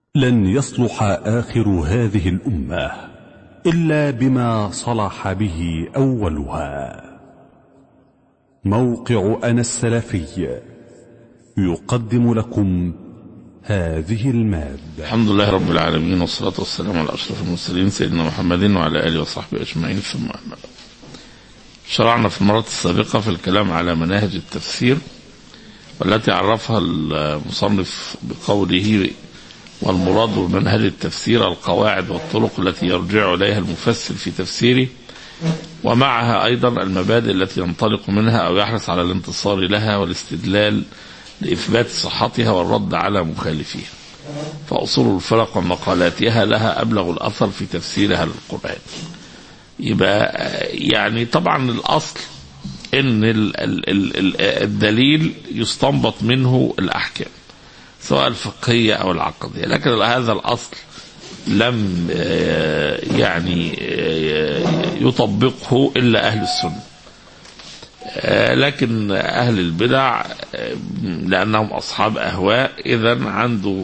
لن يصلح آخر هذه الأمة إلا بما صلح به أولها موقع أنا السلفي يقدم لكم هذه المادة الحمد لله رب العالمين والصلاة والسلام على أشرف المرسلين سيدنا محمد وعلى آله وصحبه أجمعين ثم أما بعد. شرعنا في المرات السابقة في الكلام على مناهج التفسير والتي عرفها المصنف بقوله والمراد بمنهج التفسير القواعد والطرق التي يرجع إليها المفسر في تفسيره ومعها أيضا المبادئ التي ينطلق منها أو يحرص على الانتصار لها والاستدلال لإثبات صحتها والرد على مخالفيها فأصول الفرق ومقالاتها لها أبلغ الأثر في تفسيرها للقرآن يبقى يعني طبعا الأصل ان ال ال ال الدليل يستنبط منه الاحكام سواء الفقهيه او العقديه لكن هذا الاصل لم يعني يطبقه الا اهل السنه لكن اهل البدع لانهم اصحاب اهواء اذا عنده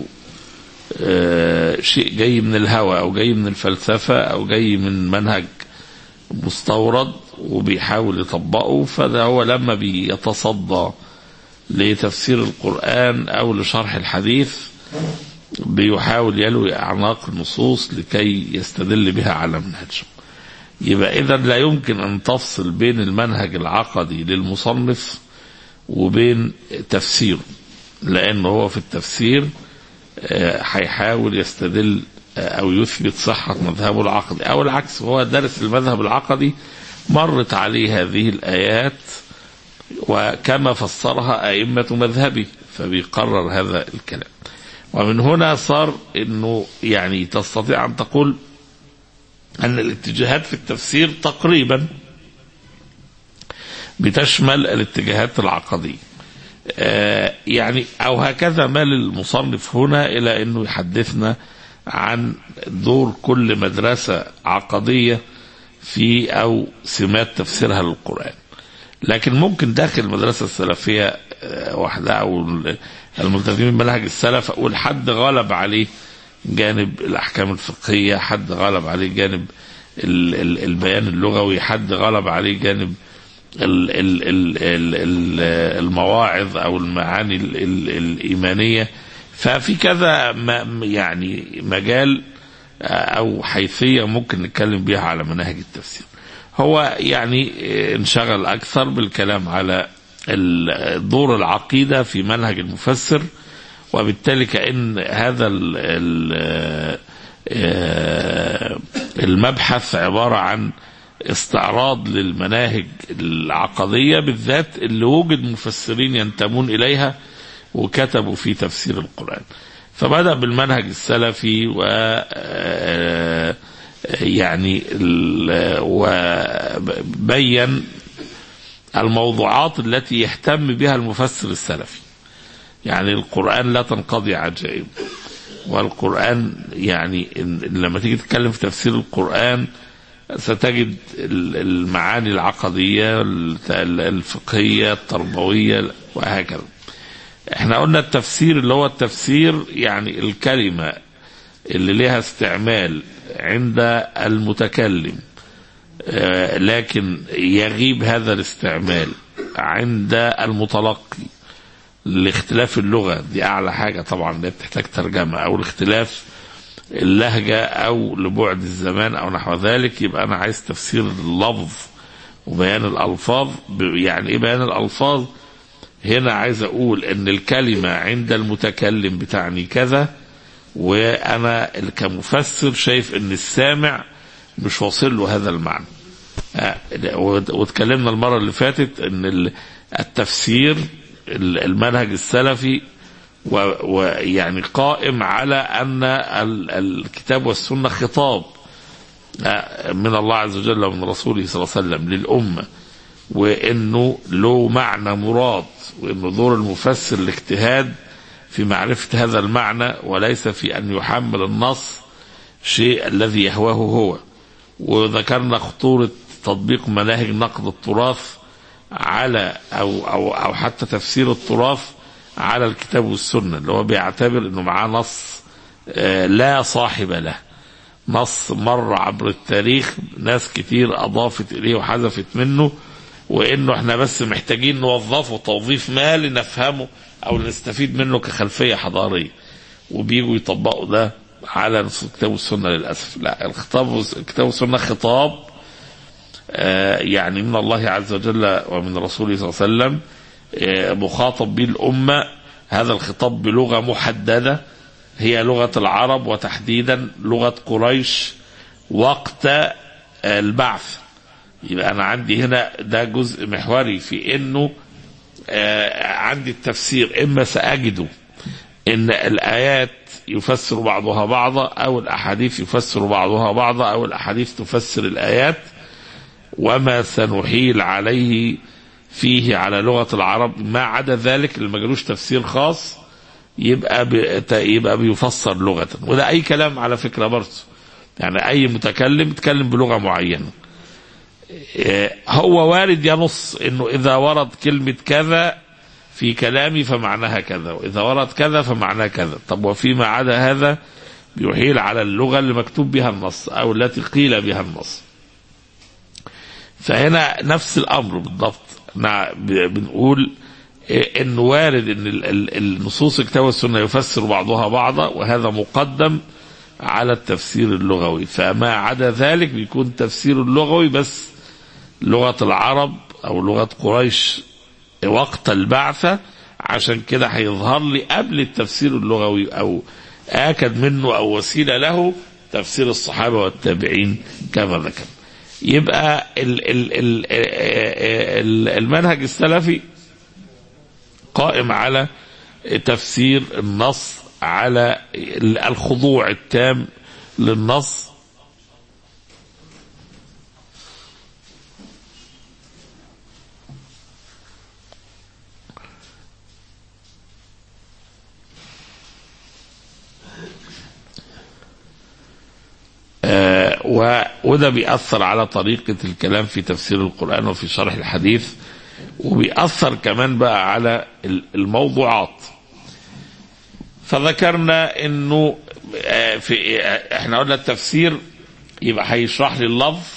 شيء جاي من الهوى او جاي من الفلسفه او جاي من منهج مستورد وبيحاول يطبقه فده هو لما بيتصدى لتفسير القرآن أو لشرح الحديث بيحاول يلوي أعناق النصوص لكي يستدل بها على منهجه يبقى إذا لا يمكن أن تفصل بين المنهج العقدي للمصنف وبين تفسيره لأنه هو في التفسير هيحاول يستدل أو يثبت صحة مذهبه العقدي أو العكس هو درس المذهب العقدي مرت عليه هذه الآيات وكما فسرها أئمة مذهبه فبيقرر هذا الكلام ومن هنا صار أنه يعني تستطيع أن تقول أن الاتجاهات في التفسير تقريبا بتشمل الاتجاهات العقدية آه يعني أو هكذا مال المصنف هنا إلى أنه يحدثنا عن دور كل مدرسة عقدية في أو سمات تفسيرها للقرآن لكن ممكن داخل المدرسة السلفية وحدها أو الملتزمين بمنهج السلف أقول حد غلب عليه جانب الأحكام الفقهية حد غلب عليه جانب البيان اللغوي حد غلب عليه جانب المواعظ أو المعاني الإيمانية ففي كذا يعني مجال او حيثيه ممكن نتكلم بيها على مناهج التفسير. هو يعني انشغل اكثر بالكلام على دور العقيده في منهج المفسر وبالتالي كان هذا المبحث عباره عن استعراض للمناهج العقديه بالذات اللي وجد مفسرين ينتمون اليها وكتبوا في تفسير القرآن فبدأ بالمنهج السلفي و يعني وبين الموضوعات التي يهتم بها المفسر السلفي يعني القرآن لا تنقضي عجائب والقرآن يعني لما تيجي تتكلم في تفسير القرآن ستجد المعاني العقدية الفقهية التربوية وهكذا احنا قلنا التفسير اللي هو التفسير يعني الكلمة اللي لها استعمال عند المتكلم اه لكن يغيب هذا الاستعمال عند المتلقي لاختلاف اللغة دي أعلى حاجة طبعا دي بتحتاج ترجمة أو لاختلاف اللهجة أو لبعد الزمان أو نحو ذلك يبقى أنا عايز تفسير اللفظ وبيان الألفاظ يعني إيه بيان الألفاظ؟ هنا عايز اقول ان الكلمة عند المتكلم بتعني كذا وانا كمفسر شايف ان السامع مش واصل له هذا المعنى واتكلمنا المرة اللي فاتت ان التفسير المنهج السلفي ويعني قائم على ان الكتاب والسنة خطاب من الله عز وجل ومن رسوله صلى الله عليه وسلم للأمة وانه له معنى مراد وانه دور المفسر الاجتهاد في معرفة هذا المعنى وليس في ان يحمل النص شيء الذي يهواه هو وذكرنا خطورة تطبيق مناهج نقد التراث على او او او حتى تفسير التراث على الكتاب والسنه اللي هو بيعتبر انه معاه نص آه، لا صاحب له نص مر عبر التاريخ ناس كتير أضافت إليه وحذفت منه وإنه إحنا بس محتاجين نوظفه توظيف ما لنفهمه أو نستفيد منه كخلفية حضارية وبيجوا يطبقوا ده على نصوص الكتاب والسنة للأسف لا الخطاب الكتاب والسنة خطاب آه، يعني من الله عز وجل ومن رسوله صلى الله عليه وسلم آه، مخاطب به الأمة هذا الخطاب بلغة محددة هي لغة العرب وتحديدا لغة قريش وقت آه، البعث يبقى أنا عندي هنا ده جزء محوري في إنه آه، عندي التفسير إما سأجده إن الآيات يفسر بعضها بعضا أو الأحاديث يفسر بعضها بعضا أو الأحاديث تفسر الآيات وما سنحيل عليه فيه على لغة العرب ما عدا ذلك اللي ما جالوش تفسير خاص يبقى ب... يبقى بيفسر لغة وده أي كلام على فكرة برضه يعني أي متكلم يتكلم بلغة معينة إيه، هو وارد ينص انه اذا ورد كلمة كذا في كلامي فمعناها كذا واذا ورد كذا فمعناه كذا طب وفيما عدا هذا بيحيل على اللغة اللي مكتوب بها النص او التي قيل بها النص فهنا نفس الامر بالضبط احنا ب- بنقول إيه، انه وارد ان ال- ال- النصوص الكتاب والسنه يفسر بعضها بعضا وهذا مقدم على التفسير اللغوي فما عدا ذلك بيكون تفسير اللغوي بس لغه العرب او لغه قريش وقت البعثه عشان كده هيظهر لي قبل التفسير اللغوي او اكد منه او وسيله له تفسير الصحابه والتابعين كما ذكر يبقى ال ال ال ال المنهج السلفي قائم على تفسير النص على الخضوع التام للنص آه، و- وده بيأثر على طريقة الكلام في تفسير القرآن وفي شرح الحديث وبيأثر كمان بقى على ال- الموضوعات فذكرنا انه آه، في آه، احنا قلنا التفسير يبقى هيشرح لي اللفظ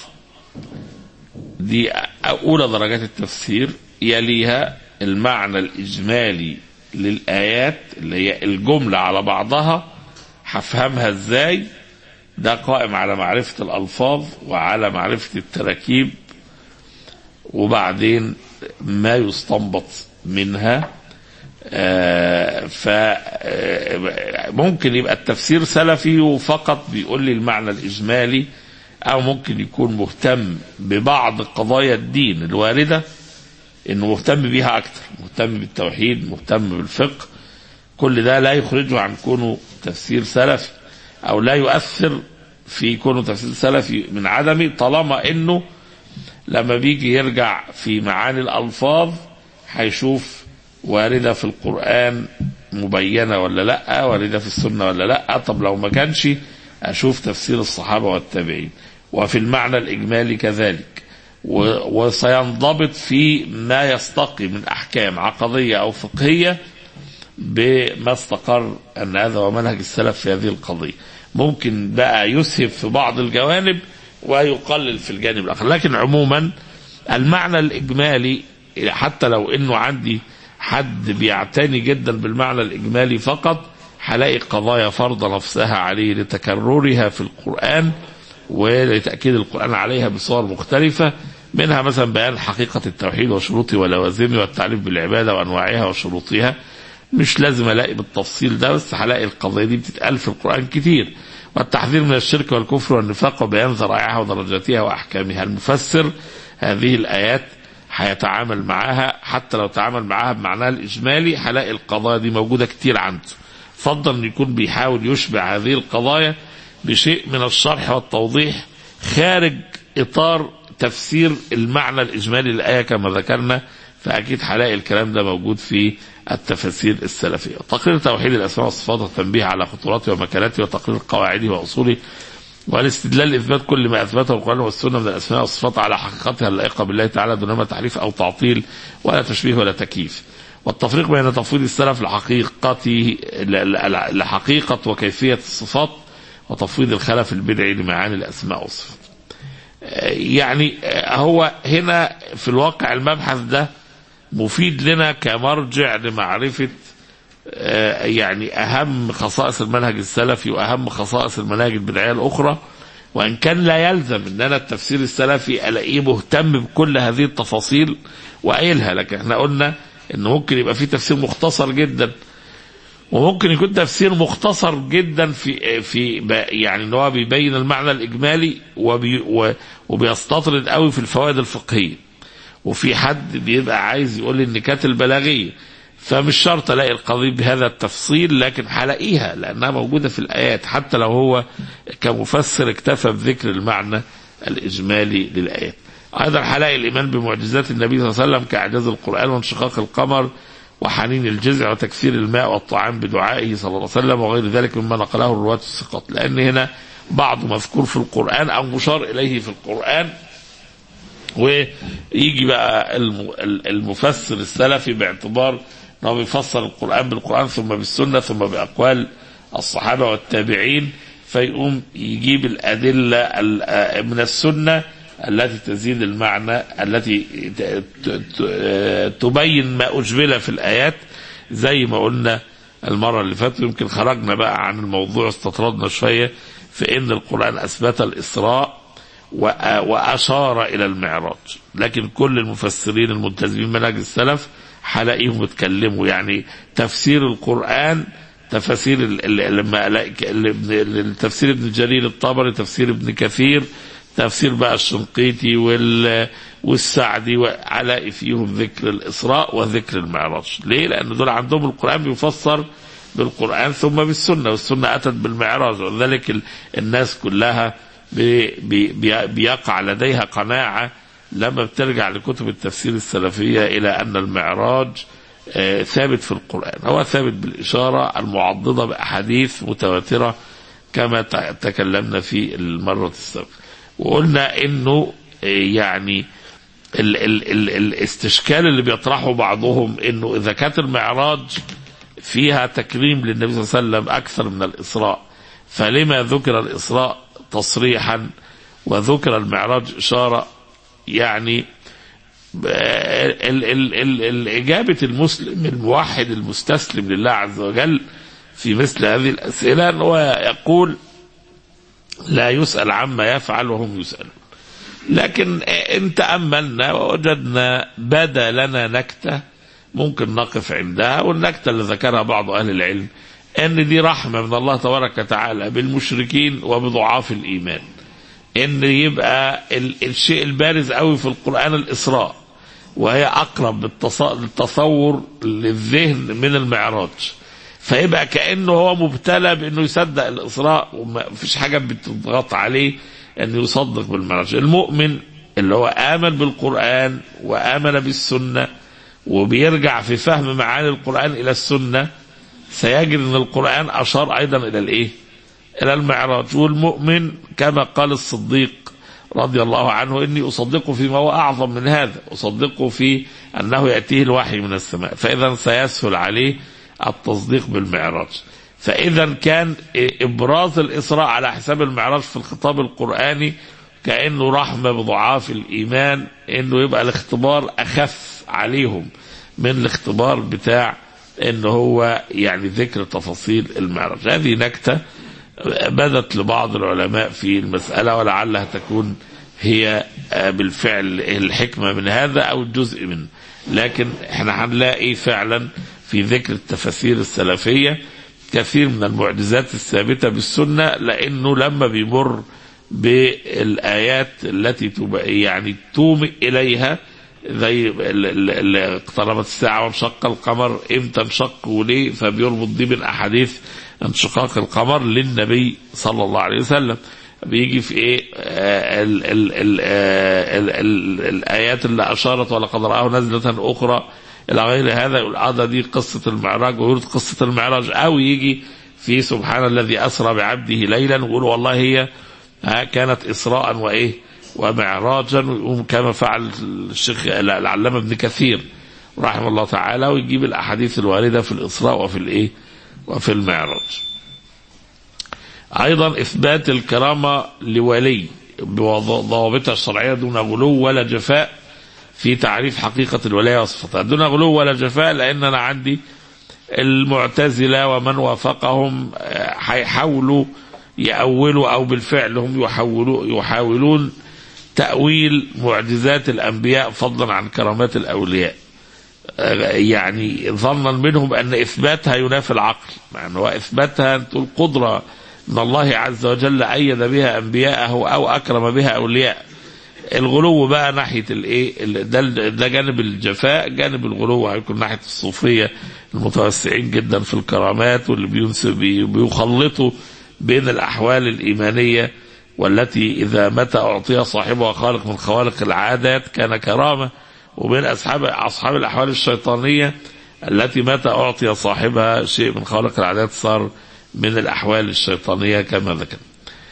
دي اولى درجات التفسير يليها المعنى الاجمالي للايات اللي هي الجمله على بعضها هفهمها ازاي ده قائم على معرفه الالفاظ وعلى معرفه التراكيب وبعدين ما يستنبط منها فممكن يبقى التفسير سلفي وفقط بيقول لي المعنى الإجمالي أو ممكن يكون مهتم ببعض قضايا الدين الواردة إنه مهتم بيها أكتر مهتم بالتوحيد مهتم بالفقه كل ده لا يخرجه عن كونه تفسير سلفي أو لا يؤثر في كونه تفسير سلفي من عدمه طالما إنه لما بيجي يرجع في معاني الألفاظ هيشوف واردة في القرآن مبينة ولا لا واردة في السنة ولا لا طب لو ما كانش أشوف تفسير الصحابة والتابعين وفي المعنى الإجمالي كذلك و- وسينضبط في ما يستقي من أحكام عقدية أو فقهية بما استقر أن هذا هو منهج السلف في هذه القضية ممكن بقى يسهب في بعض الجوانب ويقلل في الجانب الآخر لكن عموما المعنى الإجمالي حتى لو أنه عندي حد بيعتني جدا بالمعنى الإجمالي فقط هلاقي قضايا فرض نفسها عليه لتكررها في القرآن ولتأكيد القرآن عليها بصور مختلفة منها مثلا بيان حقيقة التوحيد وشروطه ولوازمه والتعريف بالعبادة وأنواعها وشروطها مش لازم الاقي بالتفصيل ده بس هلاقي القضيه دي بتتقال في القران كتير والتحذير من الشرك والكفر والنفاق وبيان ذرائعها ودرجاتها واحكامها المفسر هذه الايات هيتعامل معاها حتى لو تعامل معاها بمعناها الاجمالي هلاقي القضايا دي موجوده كتير عنده فضل ان يكون بيحاول يشبع هذه القضايا بشيء من الشرح والتوضيح خارج اطار تفسير المعنى الاجمالي للايه كما ذكرنا فاكيد هلاقي الكلام ده موجود في التفاسير السلفيه. تقرير توحيد الاسماء والصفات والتنبيه على خطورته ومكانته وتقرير قواعده واصوله والاستدلال لاثبات كل ما اثبته القران والسنه من الاسماء والصفات على حقيقتها اللائقه بالله تعالى دون ما تحريف او تعطيل ولا تشبيه ولا تكييف. والتفريق بين تفويض السلف لحقيقته لحقيقة وكيفية الصفات وتفويض الخلف البدعي لمعاني الأسماء والصفات يعني هو هنا في الواقع المبحث ده مفيد لنا كمرجع لمعرفة يعني أهم خصائص المنهج السلفي وأهم خصائص المناهج البدعية الأخرى وإن كان لا يلزم أن أنا التفسير السلفي ألاقيه مهتم بكل هذه التفاصيل وقايلها لكن احنا قلنا ان ممكن يبقى في تفسير مختصر جدا وممكن يكون تفسير مختصر جدا في في يعني ان هو بيبين المعنى الاجمالي وبي وبيستطرد قوي في الفوائد الفقهيه وفي حد بيبقى عايز يقول لي النكات البلاغيه فمش شرط الاقي القضيه بهذا التفصيل لكن هلاقيها لانها موجوده في الايات حتى لو هو كمفسر اكتفى بذكر المعنى الاجمالي للايات. ايضا هلاقي الايمان بمعجزات النبي صلى الله عليه وسلم كاعجاز القران وانشقاق القمر وحنين الجزع وتكثير الماء والطعام بدعائه صلى الله عليه وسلم وغير ذلك مما نقله الرواة الثقات لان هنا بعض مذكور في القران او مشار اليه في القران ويجي بقى المفسر السلفي باعتبار انه بيفسر القران بالقران ثم بالسنه ثم باقوال الصحابه والتابعين فيقوم يجيب الادله من السنه التي تزيد المعنى التي تبين ما أجمل في الآيات زي ما قلنا المرة اللي فاتت يمكن خرجنا بقى عن الموضوع استطردنا شوية في إن القرآن أثبت الإسراء وأشار إلى المعراج لكن كل المفسرين الملتزمين منهج السلف هلاقيهم يتكلموا يعني تفسير القرآن تفاسير تفسير ابن جرير الطبري تفسير ابن كثير تفسير بقى الشنقيطي وال والسعدي وعلاء فيهم ذكر الإسراء وذكر المعراج ليه لأن دول عندهم القرآن بيفسر بالقرآن ثم بالسنة والسنة أتت بالمعراج ولذلك الناس كلها بي بي بيقع لديها قناعة لما بترجع لكتب التفسير السلفية إلى أن المعراج آه ثابت في القرآن هو ثابت بالإشارة المعضدة بأحاديث متواترة كما تكلمنا في المرة السابقة وقلنا انه يعني ال ال ال الاستشكال اللي بيطرحه بعضهم انه اذا كانت المعراج فيها تكريم للنبي صلى الله عليه وسلم اكثر من الاسراء فلما ذكر الاسراء تصريحا وذكر المعراج اشاره يعني ال ال ال الإجابة المسلم الموحد المستسلم لله عز وجل في مثل هذه الأسئلة أنه يقول لا يسأل عما يفعل وهم يسألون لكن إن تأملنا ووجدنا بدا لنا نكتة ممكن نقف عندها والنكتة اللي ذكرها بعض أهل العلم أن دي رحمة من الله تبارك وتعالى بالمشركين وبضعاف الإيمان أن يبقى الشيء البارز قوي في القرآن الإسراء وهي أقرب للتصور للذهن من المعراج فيبقى كانه هو مبتلى بانه يصدق الاسراء وما فيش حاجه بتضغط عليه انه يصدق بالمعراج المؤمن اللي هو امن بالقران وامن بالسنه وبيرجع في فهم معاني القران الى السنه سيجد ان القران اشار ايضا الى الايه؟ الى المعراج والمؤمن كما قال الصديق رضي الله عنه اني اصدقه فيما هو اعظم من هذا اصدقه في انه ياتيه الوحي من السماء فاذا سيسهل عليه التصديق بالمعراج فإذا كان إبراز الإسراء على حساب المعراج في الخطاب القرآني كأنه رحمة بضعاف الإيمان إنه يبقى الاختبار أخف عليهم من الاختبار بتاع إن هو يعني ذكر تفاصيل المعراج هذه نكتة بدت لبعض العلماء في المسألة ولعلها تكون هي بالفعل الحكمة من هذا أو الجزء منه لكن احنا هنلاقي فعلا في ذكر التفاسير السلفية كثير من المعجزات الثابتة بالسنة لأنه لما بيمر بالآيات التي يعني تومئ إليها زي اقتربت الساعة وانشق القمر امتى انشق وليه فبيربط دي بالأحاديث انشقاق القمر للنبي صلى الله عليه وسلم بيجي في ايه ال ال ال ال ال الايات اللي اشارت ولقد راه نزله اخرى الى غير هذا يقول هذا دي قصه المعراج ويرد قصه المعراج او يجي في سبحان الذي اسرى بعبده ليلا ويقول والله هي كانت اسراء وايه ومعراجا ويقوم كما فعل الشيخ العلامه ابن كثير رحمه الله تعالى ويجيب الأحاديث الواردة في الإسراء وفي الإيه وفي المعراج أيضا إثبات الكرامة لولي بضوابطها الشرعية دون غلو ولا جفاء في تعريف حقيقة الولاية وصفتها دون غلو ولا جفاء لأن أنا عندي المعتزلة ومن وافقهم هيحاولوا يأولوا أو بالفعل هم يحاولوا يحاولون تأويل معجزات الأنبياء فضلا عن كرامات الأولياء يعني ظنا منهم أن إثباتها ينافي العقل مع أنه إثباتها تقول قدرة من الله عز وجل أيد بها أنبياءه أو أكرم بها أولياء الغلو بقى ناحية الايه ده ده جانب الجفاء جانب الغلو هيكون ناحية الصوفية المتوسعين جدا في الكرامات واللي بينسب بيخلطوا بين الأحوال الإيمانية والتي إذا متى أعطي صاحبها خالق من خوارق العادات كان كرامة وبين أصحاب أصحاب الأحوال الشيطانية التي متى أعطي صاحبها شيء من خوارق العادات صار من الأحوال الشيطانية كما ذكرنا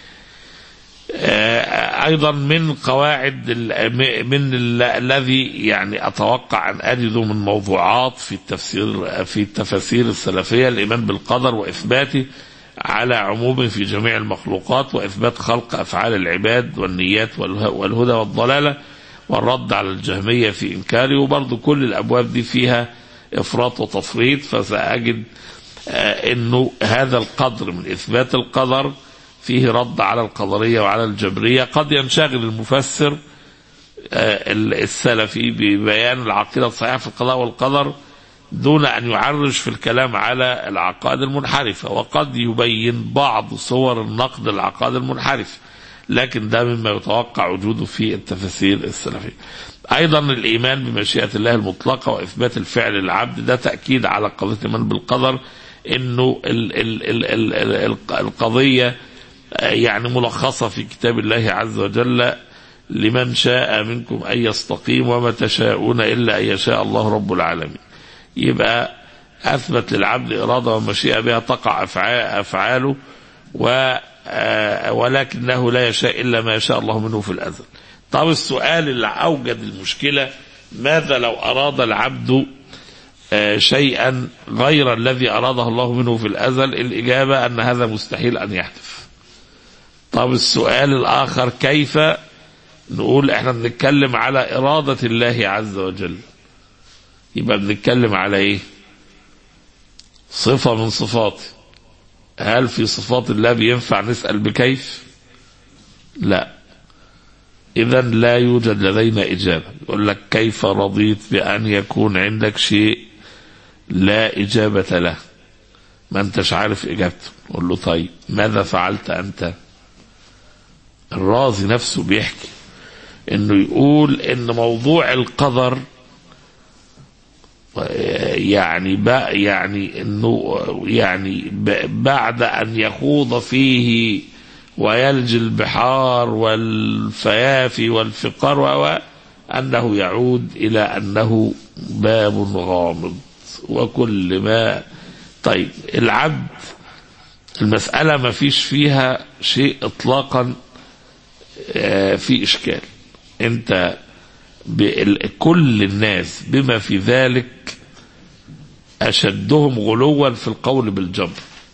ايضا من قواعد من الذي يعني اتوقع ان اجده من موضوعات في التفسير في التفاسير السلفيه الايمان بالقدر واثباته على عمومه في جميع المخلوقات واثبات خلق افعال العباد والنيات والهدى والضلاله والرد على الجهميه في انكاره وبرضه كل الابواب دي فيها افراط وتفريط فساجد انه هذا القدر من اثبات القدر فيه رد على القدرية وعلى الجبرية قد ينشغل المفسر السلفي ببيان العقيدة الصحيحة في القضاء والقدر دون أن يعرج في الكلام على العقائد المنحرفة وقد يبين بعض صور النقد العقائد المنحرفة لكن ده مما يتوقع وجوده في التفاسير السلفية أيضا الإيمان بمشيئة الله المطلقة وإثبات الفعل للعبد ده تأكيد على قضية الإيمان بالقدر إنه ال ال ال ال ال القضية يعني ملخصة في كتاب الله عز وجل لمن شاء منكم أن يستقيم وما تشاءون إلا أن يشاء الله رب العالمين يبقى أثبت للعبد إرادة ومشيئة بها تقع أفعاله و ولكنه لا يشاء إلا ما يشاء الله منه في الأزل طب السؤال اللي أوجد المشكلة ماذا لو أراد العبد شيئا غير الذي أراده الله منه في الأزل الإجابة أن هذا مستحيل أن يحدث طب السؤال الآخر كيف نقول احنا بنتكلم على إرادة الله عز وجل يبقى بنتكلم على ايه صفة من صفاته هل في صفات الله بينفع نسأل بكيف لا إذا لا يوجد لدينا إجابة يقول لك كيف رضيت بأن يكون عندك شيء لا إجابة له ما أنتش عارف إجابته قول له طيب ماذا فعلت أنت الرازي نفسه بيحكي انه يقول ان موضوع القدر يعني بقى يعني انه يعني بعد ان يخوض فيه ويلجي البحار والفيافي والفقار و انه يعود الى انه باب غامض وكل ما طيب العبد المسألة ما فيش فيها شيء اطلاقا في اشكال انت كل الناس بما في ذلك اشدهم غلوا في القول بالجبر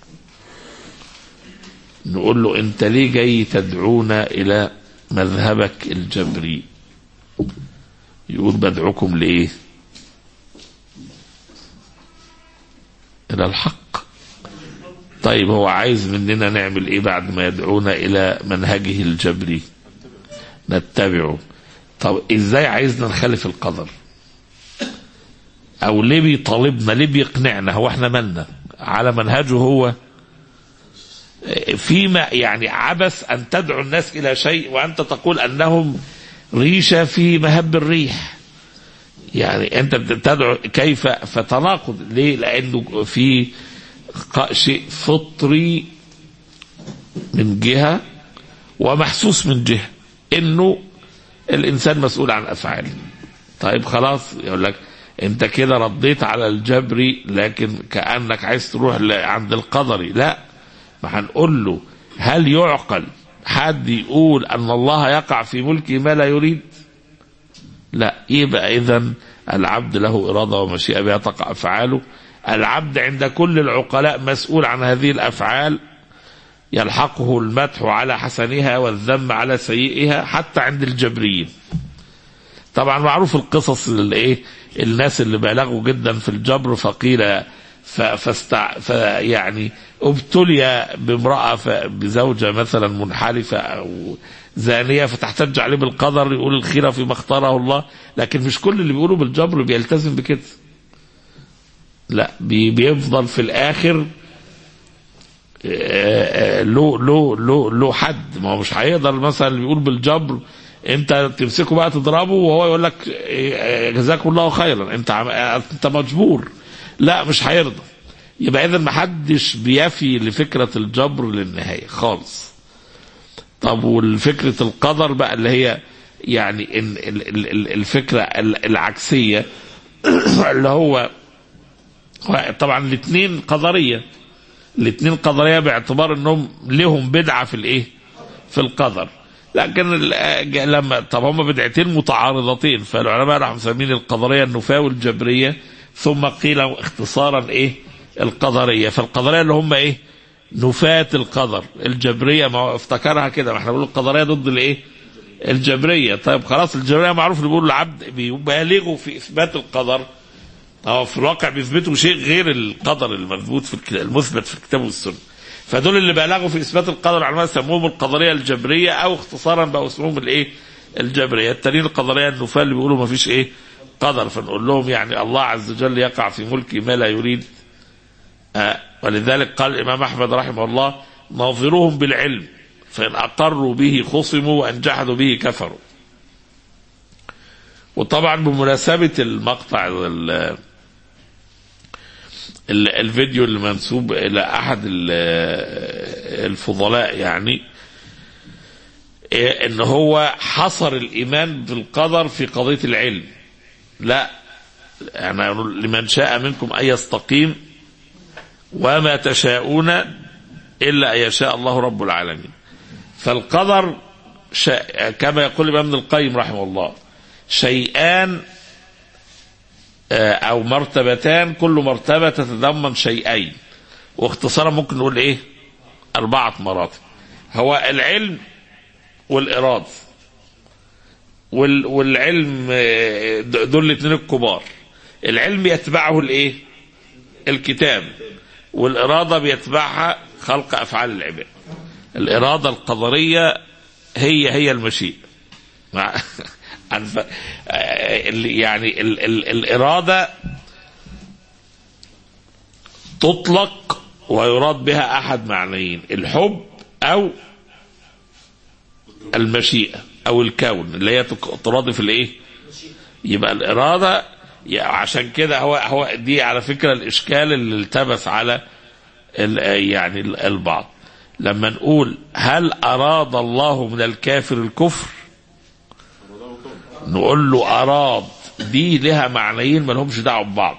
نقول له انت ليه جاي تدعونا الى مذهبك الجبري يقول بدعوكم لايه الى الحق طيب هو عايز مننا نعمل ايه بعد ما يدعونا الى منهجه الجبري نتبعه طب ازاي عايزنا نخالف القدر او ليه بيطالبنا ليه بيقنعنا هو احنا مالنا على منهجه هو فيما يعني عبث ان تدعو الناس الى شيء وانت تقول انهم ريشه في مهب الريح يعني انت بتدعو كيف فتناقض ليه لانه في شيء فطري من جهه ومحسوس من جهه انه الانسان مسؤول عن افعاله طيب خلاص يقول لك انت كده رديت على الجبري لكن كانك عايز تروح عند القدري لا ما هنقول له هل يعقل حد يقول ان الله يقع في ملكه ما لا يريد لا يبقى اذا العبد له إرادة ومشيئة بها تقع أفعاله العبد عند كل العقلاء مسؤول عن هذه الأفعال يلحقه المدح على حسنها والذم على سيئها حتى عند الجبريين طبعا معروف القصص اللي ايه الناس اللي بالغوا جدا في الجبر فقيل ف- فاستع ف يعني ابتلي بامرأة ف- بزوجة مثلا منحرفة أو زانية فتحتج عليه بالقدر يقول الخيرة فيما اختاره الله لكن مش كل اللي بيقولوا بالجبر بيلتزم بكده لا بي- بيفضل في الآخر آه، آه، له له له له حد ما هو مش هيقدر مثلا اللي بيقول بالجبر انت تمسكه بقى تضربه وهو يقول لك آه، جزاكم الله خيرا انت عم- آه، انت مجبور لا مش هيرضى يبقى اذا ما حدش بيفي لفكره الجبر للنهايه خالص طب والفكره القدر بقى اللي هي يعني ال- ال- ال- ال- الفكره ال- العكسيه اللي هو طبعا الاثنين قدريه الاثنين قدريه باعتبار انهم لهم بدعه في الايه؟ في القدر. لكن ال- لما طب هم بدعتين متعارضتين فالعلماء راحوا مسمين القدريه النفاه والجبريه ثم قيل اختصارا ايه؟ القدريه فالقدريه اللي هم ايه؟ نفاة القدر الجبريه ما هو افتكرها كده ما احنا بنقول القدريه ضد الايه؟ الجبريه طيب خلاص الجبريه معروف اللي بيقول العبد بيبالغوا في اثبات القدر هو في الواقع بيثبتوا شيء غير القدر المثبوت في الكتاب المثبت في الكتاب والسنه فدول اللي بالغوا في اثبات القدر العلماء سموهم القدريه الجبريه او اختصارا بقوا اسمهم الايه الجبريه التانيين القدريه النفاه اللي بيقولوا ما فيش ايه قدر فنقول لهم يعني الله عز وجل يقع في ملكه ما لا يريد آه ولذلك قال الامام احمد رحمه الله ناظروهم بالعلم فان اقروا به خصموا وان جحدوا به كفروا وطبعا بمناسبه المقطع ال- ال- الفيديو اللي منسوب الى احد ال- الفضلاء يعني إيه ان هو حصر الايمان بالقدر في قضيه العلم لا يعني يقول لمن شاء منكم ان يستقيم وما تشاءون الا ان يشاء الله رب العالمين فالقدر شاء كما يقول الامام ابن القيم رحمه الله شيئان او مرتبتان كل مرتبه تتضمن شيئين واختصارا ممكن نقول ايه اربعه مراتب هو العلم والاراده وال والعلم آه، دول الاثنين الكبار العلم يتبعه الايه الكتاب والاراده بيتبعها خلق افعال العباد الاراده القدريه هي هي المشيئه مع عن ف... آه، اللي- يعني ال... ال... الإرادة تطلق ويراد بها أحد معنيين الحب أو المشيئة أو الكون اللي هي تك- ترادف الإيه؟ يبقى الإرادة يعني عشان كده هو هو دي على فكرة الإشكال اللي التبس على ال- يعني ال- البعض لما نقول هل أراد الله من الكافر الكفر نقول له أراد دي لها معنيين ما لهمش دعوة ببعض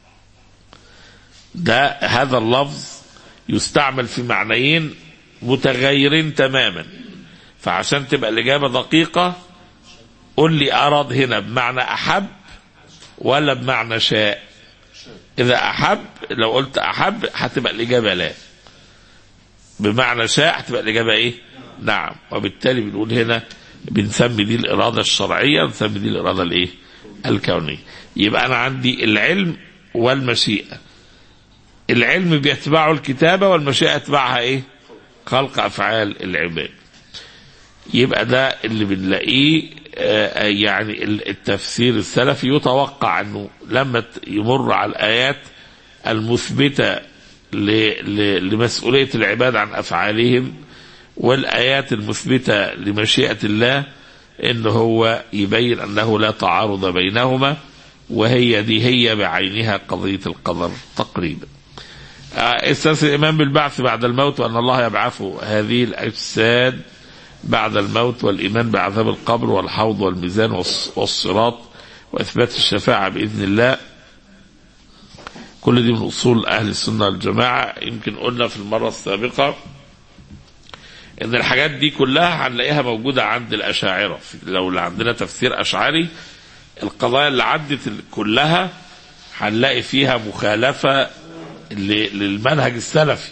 ده هذا اللفظ يستعمل في معنيين متغيرين تماما فعشان تبقى الإجابة دقيقة قل لي أراد هنا بمعنى أحب ولا بمعنى شاء إذا أحب لو قلت أحب هتبقى الإجابة لا بمعنى شاء هتبقى الإجابة إيه نعم وبالتالي بنقول هنا بنسمي دي الإرادة الشرعية نسمي دي الإرادة الإيه الكونية يبقى أنا عندي العلم والمشيئة العلم بيتبعه الكتابة والمشيئة يتبعها إيه خلق أفعال العباد يبقى ده اللي بنلاقيه آه، يعني ال- التفسير السلفي يتوقع انه لما ت- يمر على الايات المثبته ل- ل- لمسؤوليه العباد عن افعالهم والايات المثبته لمشيئه الله ان هو يبين انه لا تعارض بينهما وهي دي هي بعينها قضيه القدر تقريبا. آه، استاذ الإيمان بالبعث بعد الموت وأن الله يبعث هذه الأجساد بعد الموت والإيمان بعذاب القبر والحوض والميزان والص- والصراط وإثبات الشفاعة بإذن الله كل دي من أصول أهل السنة والجماعة يمكن قلنا في المرة السابقة إن الحاجات دي كلها هنلاقيها موجودة عند الأشاعرة لو اللي عندنا تفسير أشعري القضايا اللي عدت كلها هنلاقي فيها مخالفة ل- للمنهج السلفي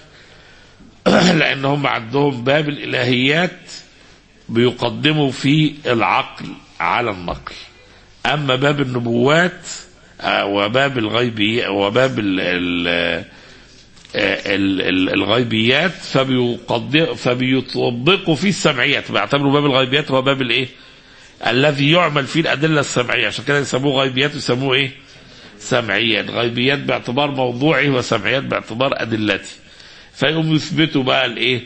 لأن هم عندهم باب الإلهيات بيقدموا فيه العقل على النقل أما باب النبوات آه، وباب الغيبي وباب ال ال ال- ال- الغيبيات فبيقدم فبيطبقوا فيه السمعيات بيعتبروا باب الغيبيات هو باب الايه؟ الذي يعمل فيه الادله السمعيه عشان كده يسموه غيبيات ويسموه ايه؟ سمعيات غيبيات باعتبار موضوعي وسمعيات باعتبار ادلتي فيقوم يثبتوا بقى الايه؟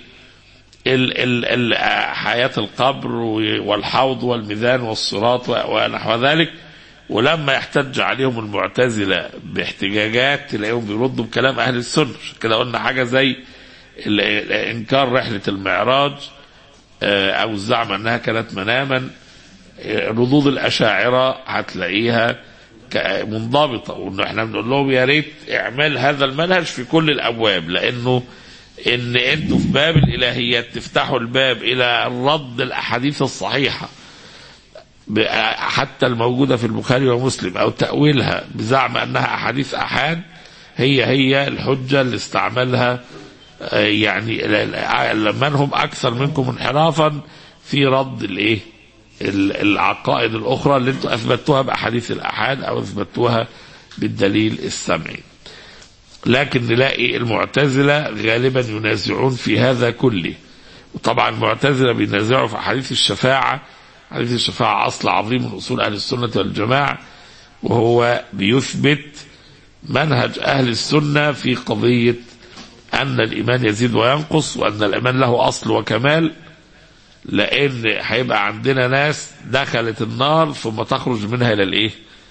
ال ال ال حياة القبر والحوض والميزان والصراط ونحو ذلك ولما يحتج عليهم المعتزلة باحتجاجات تلاقيهم بيردوا بكلام أهل السنة عشان كده قلنا حاجة زي ال- ال- إنكار رحلة المعراج آه، أو الزعم أنها كانت مناما آه، ردود الأشاعرة هتلاقيها ك- منضبطة وإن إحنا بنقول لهم يا ريت إعمال هذا المنهج في كل الأبواب لأنه ان انتوا في باب الالهيات تفتحوا الباب الى رد الاحاديث الصحيحه ب- حتى الموجوده في البخاري ومسلم او تاويلها بزعم انها احاديث احاد هي هي الحجه اللي استعملها آه، يعني ال- ال- من هم اكثر منكم انحرافا في رد الايه ال- العقائد الاخرى اللي انتوا اثبتوها باحاديث الاحاد او اثبتوها بالدليل السمعي لكن نلاقي المعتزلة غالبا ينازعون في هذا كله وطبعا المعتزلة بينازعوا في حديث الشفاعة حديث الشفاعة أصل عظيم من أصول أهل السنة والجماعة وهو بيثبت منهج أهل السنة في قضية أن الإيمان يزيد وينقص وأن الإيمان له أصل وكمال لأن هيبقى عندنا ناس دخلت النار ثم تخرج منها إلى الإيه؟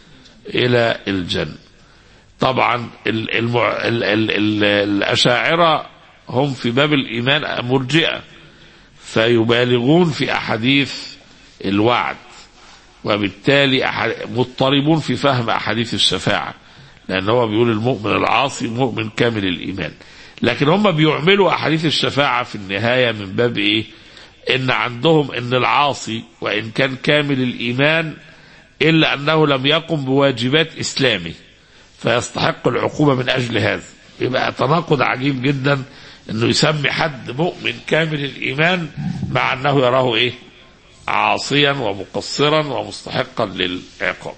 إلى الجنة طبعا ال المع... ال ال ال الأشاعرة هم في باب الإيمان مرجئة فيبالغون في أحاديث الوعد وبالتالي أح... مضطربون في فهم أحاديث الشفاعة لأن هو بيقول المؤمن العاصي مؤمن كامل الإيمان لكن هم بيعملوا أحاديث الشفاعة في النهاية من باب إيه إن عندهم إن العاصي وإن كان كامل الإيمان إلا أنه لم يقم بواجبات إسلامه فيستحق العقوبة من أجل هذا يبقى تناقض عجيب جدا أنه يسمي حد مؤمن كامل الإيمان مع أنه يراه إيه عاصيا ومقصرا ومستحقا للعقاب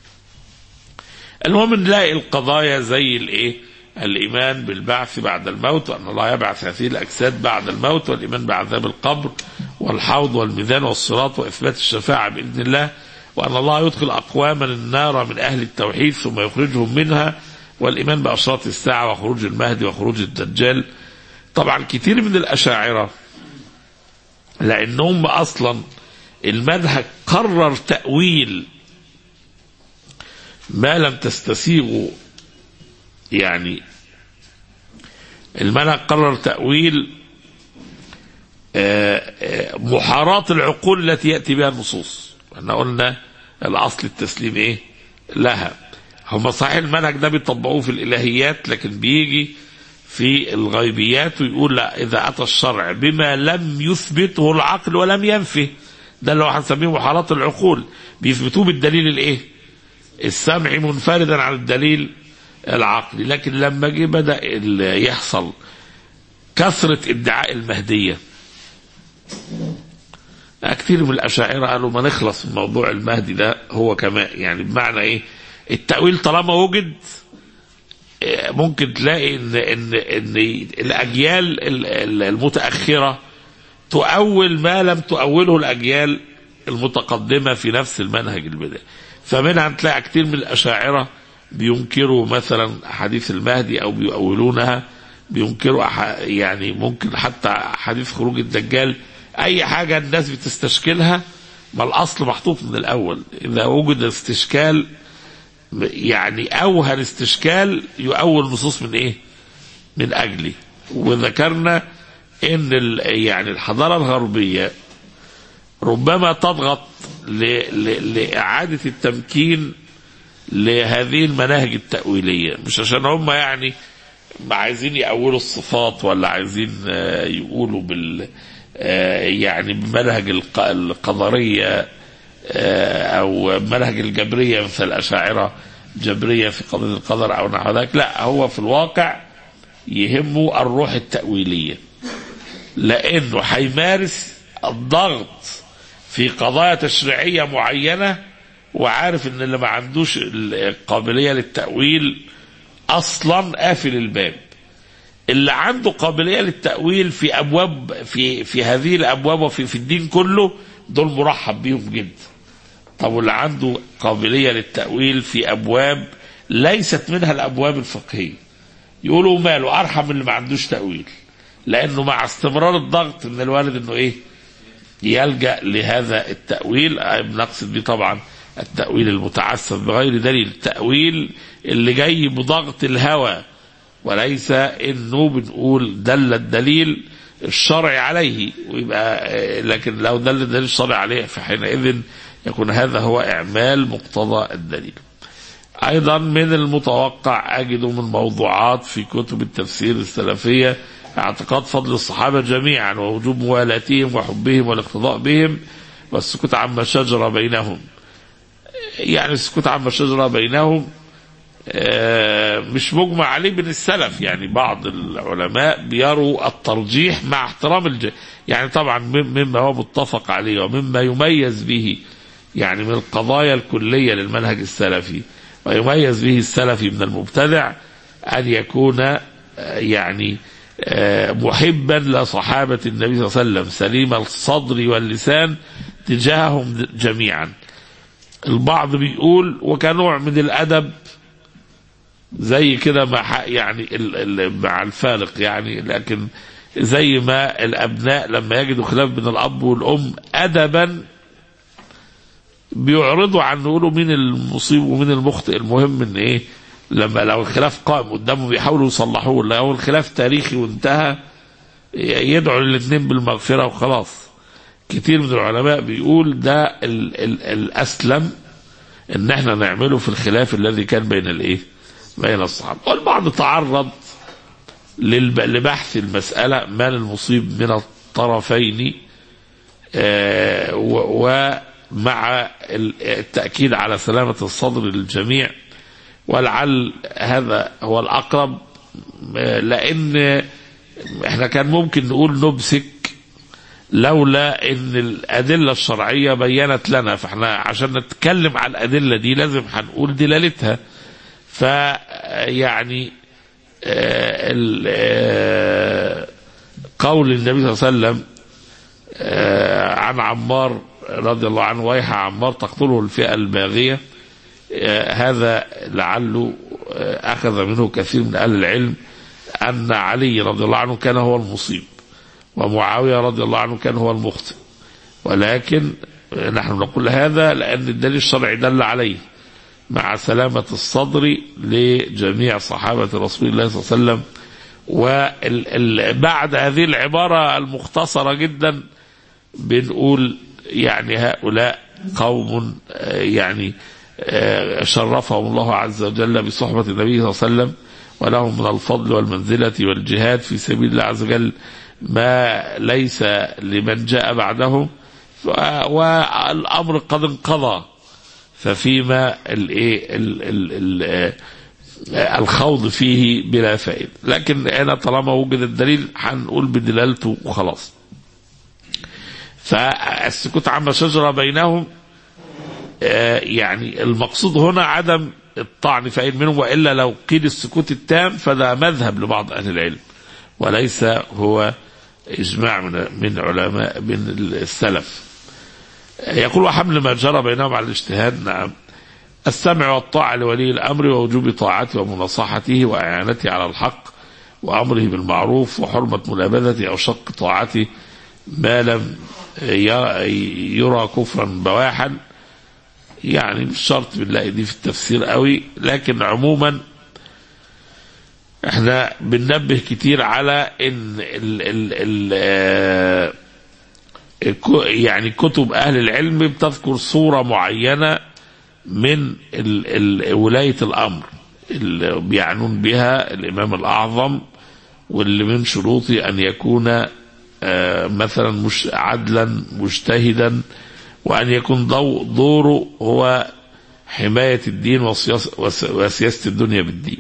المهم نلاقي القضايا زي الايه الايمان بالبعث بعد الموت وان الله يبعث هذه الاجساد بعد الموت والايمان بعذاب القبر والحوض والميزان والصراط واثبات الشفاعه باذن الله وان الله يدخل اقواما النار من اهل التوحيد ثم يخرجهم منها والايمان باشراط الساعه وخروج المهدي وخروج الدجال طبعا كتير من الاشاعره لانهم اصلا المنهج قرر تاويل ما لم تستسيغه يعني المنهج قرر تأويل آه، آه، محاراة العقول التي يأتي بها النصوص احنا قلنا الأصل التسليم إيه لها هم صحيح المنهج ده بيطبقوه في الإلهيات لكن بيجي في الغيبيات ويقول لا إذا أتى الشرع بما لم يثبته العقل ولم ينفه ده اللي هو هنسميه محاراة العقول بيثبتوه بالدليل الإيه السمعي منفردا عن الدليل العقلي لكن لما جه بدا ال- يحصل كثره ادعاء المهديه كثير من الاشاعره قالوا ما نخلص من موضوع المهدي ده هو كمان يعني بمعنى ايه التاويل طالما وجد آه، ممكن تلاقي ان ان ان الاجيال ال- ال- المتاخره تؤول ما لم تؤوله الاجيال المتقدمه في نفس المنهج البدائي فمنها تلاقي كتير من الاشاعره بينكروا مثلا احاديث المهدي او بيؤولونها بينكروا أح- يعني ممكن حتى حديث خروج الدجال اي حاجه الناس بتستشكلها ما الاصل محطوط من الاول اذا وجد استشكال يعني اوهن استشكال يؤول نصوص من ايه من اجلي وذكرنا ان ال- يعني الحضاره الغربيه ربما تضغط ل... ل... لإعادة التمكين لهذه المناهج التأويلية مش عشان هم يعني ما عايزين يأولوا الصفات ولا عايزين آه، يقولوا بال آه، يعني بمنهج الق- القدرية آه، او منهج الجبريه مثل الاشاعره جبريه في قضيه القدر او نحو ذلك لا هو في الواقع يهمه الروح التاويليه لانه هيمارس الضغط في قضايا تشريعيه معينه وعارف ان اللي ما عندوش القابليه للتاويل اصلا قافل الباب اللي عنده قابليه للتاويل في ابواب في في هذه الابواب وفي في الدين كله دول مرحب بيهم جدا طب واللي عنده قابليه للتاويل في ابواب ليست منها الابواب الفقهيه يقولوا ماله ارحم من اللي ما عندوش تاويل لانه مع استمرار الضغط من الوالد انه ايه يلجا لهذا التاويل بنقصد بيه طبعا التاويل المتعسف بغير دليل التاويل اللي جاي بضغط الهوى وليس انه بنقول دل الدليل الشرعي عليه ويبقى آه، لكن لو دل الدليل الشرعي عليه فحينئذ يكون هذا هو اعمال مقتضى الدليل. ايضا من المتوقع اجد من موضوعات في كتب التفسير السلفيه اعتقاد فضل الصحابه جميعا ووجوب موالاتهم وحبهم والاقتضاء بهم والسكوت عما شجر بينهم. يعني السكوت عما شجر بينهم آه، مش مجمع عليه بين السلف يعني بعض العلماء بيروا الترجيح مع احترام الج... يعني طبعا مم- مما هو متفق عليه ومما يميز به يعني من القضايا الكلية للمنهج السلفي ويميز به السلفي من المبتدع أن يكون آه، يعني آه، محبا لصحابة النبي صلى الله عليه وسلم سليم الصدر واللسان تجاههم جميعا البعض بيقول وكنوع من الأدب زي كده مع يعني ال ال مع الفارق يعني لكن زي ما الابناء لما يجدوا خلاف بين الاب والام ادبا بيعرضوا عن يقولوا مين المصيب ومين المخطئ المهم ان ايه لما لو الخلاف قائم قدامهم بيحاولوا يصلحوه لو الخلاف تاريخي وانتهى يدعوا الاثنين بالمغفره وخلاص كتير من العلماء بيقول ده ال ال الاسلم ان احنا نعمله في الخلاف الذي كان بين الايه بين الصحابة والبعض تعرض للب... لبحث المسألة ما المصيب من الطرفين آه و... ومع التأكيد على سلامة الصدر للجميع ولعل هذا هو الأقرب آه لأن احنا كان ممكن نقول نمسك لولا ان الادله الشرعيه بينت لنا فاحنا عشان نتكلم على الادله دي لازم هنقول دلالتها فيعني آه، ال- آه، قول النبي صلى الله عليه وسلم آه، عن عمار رضي الله عنه ويح عمار تقتله الفئة الباغية آه، هذا لعله آه، أخذ منه كثير من أهل العلم أن علي رضي الله عنه كان هو المصيب ومعاوية رضي الله عنه كان هو المخطئ ولكن آه، نحن نقول هذا لأن الدليل الشرعي دل عليه مع سلامة الصدر لجميع صحابة رسول الله صلى الله عليه وسلم وبعد هذه العبارة المختصرة جدا بنقول يعني هؤلاء قوم آه، يعني آه، شرفهم الله عز وجل بصحبة النبي صلى الله عليه وسلم ولهم من الفضل والمنزلة والجهاد في سبيل الله عز وجل ما ليس لمن جاء بعدهم ف- والأمر قد انقضى ففيما الايه ال- ال- ال- آه، الخوض فيه بلا فائده لكن هنا طالما وجد الدليل هنقول بدلالته وخلاص فالسكوت عما شجر بينهم آه، يعني المقصود هنا عدم الطعن في أي منهم والا لو قيل السكوت التام فده مذهب لبعض اهل العلم وليس هو اجماع من من علماء من السلف يقول وحمل ما جرى بينهم على الاجتهاد نعم السمع والطاعة لولي الأمر ووجوب طاعته ومناصحته وإعانته على الحق وأمره بالمعروف وحرمة ملابذته أو شق طاعته ما لم ي- يرى كفرا بواحا يعني مش شرط بنلاقي دي في التفسير قوي لكن عموما احنا بننبه كتير على ان ال ال ال آه، كو- يعني كتب اهل العلم بتذكر صوره معينه من ال ال ولايه الامر اللي بيعنون بها الامام الاعظم واللي من شروطه ان يكون آه، مثلا مش عدلا مجتهدا وأن يكون دو- دوره هو حماية الدين وسياس- وس- وسياسة الدنيا بالدين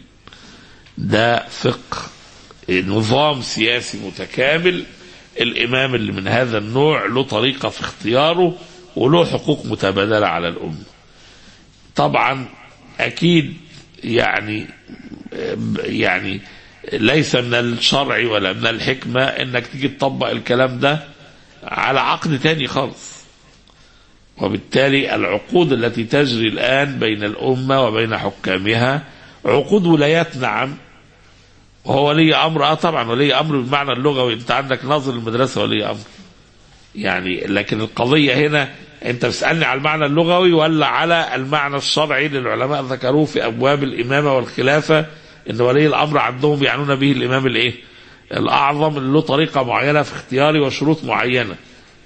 ده فقه نظام سياسي متكامل الإمام اللي من هذا النوع له طريقة في اختياره وله حقوق متبادلة على الأمة طبعا أكيد يعني يعني ليس من الشرع ولا من الحكمة انك تيجي تطبق الكلام ده على عقد تاني خالص وبالتالي العقود التي تجري الآن بين الأمة وبين حكامها عقود ولايات نعم وهو ولي أمر آه طبعا ولي أمر بالمعنى اللغوي أنت عندك ناظر المدرسة ولي أمر يعني لكن القضية هنا أنت بتسألني على المعنى اللغوي ولا على المعنى الشرعي اللي العلماء ذكروه في أبواب الإمامة والخلافة إن ولي الأمر عندهم يعنون به الإمام الإيه؟ الأعظم اللي له طريقة معينة في اختياره وشروط معينة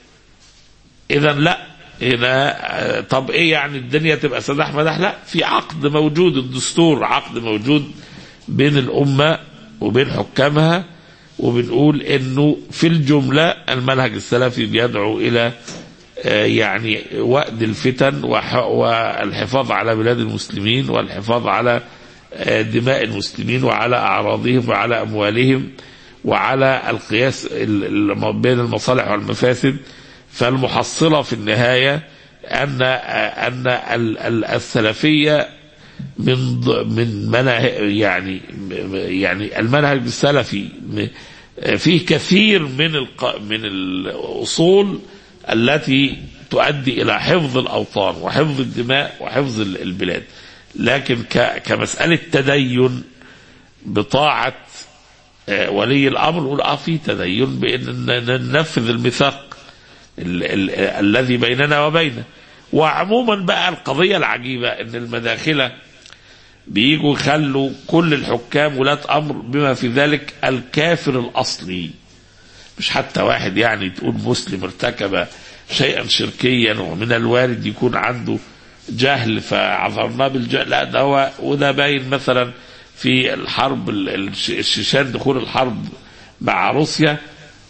إذا لا هنا آه، طب إيه يعني الدنيا تبقى سداح مداح لا في عقد موجود الدستور عقد موجود بين الأمة وبين حكامها وبنقول انه في الجمله المنهج السلفي بيدعو الى آه، يعني وأد الفتن وح- والحفاظ على بلاد المسلمين والحفاظ على آه، دماء المسلمين وعلى أعراضهم وعلى أموالهم وعلى القياس ال- ال- بين المصالح والمفاسد فالمحصلة في النهاية أن آه، أن ال- ال- السلفية من ض- من مناهج يعني يعني المنهج السلفي م- فيه كثير من الق- من الاصول التي تؤدي الى حفظ الاوطان وحفظ الدماء وحفظ ال- البلاد لكن ك- كمساله تدين بطاعه آه، ولي الامر نقول اه في تدين بان ن- ننفذ الميثاق ال- ال- الذي بيننا وبينه وعموما بقى القضيه العجيبه ان المداخله بيجوا يخلوا كل الحكام ولاة امر بما في ذلك الكافر الاصلي مش حتى واحد يعني تقول مسلم ارتكب شيئا شركيا ومن الوارد يكون عنده جهل فعذرناه بالجهل لا ده هو وده باين مثلا في الحرب ال- الش- الشيشان دخول الحرب مع روسيا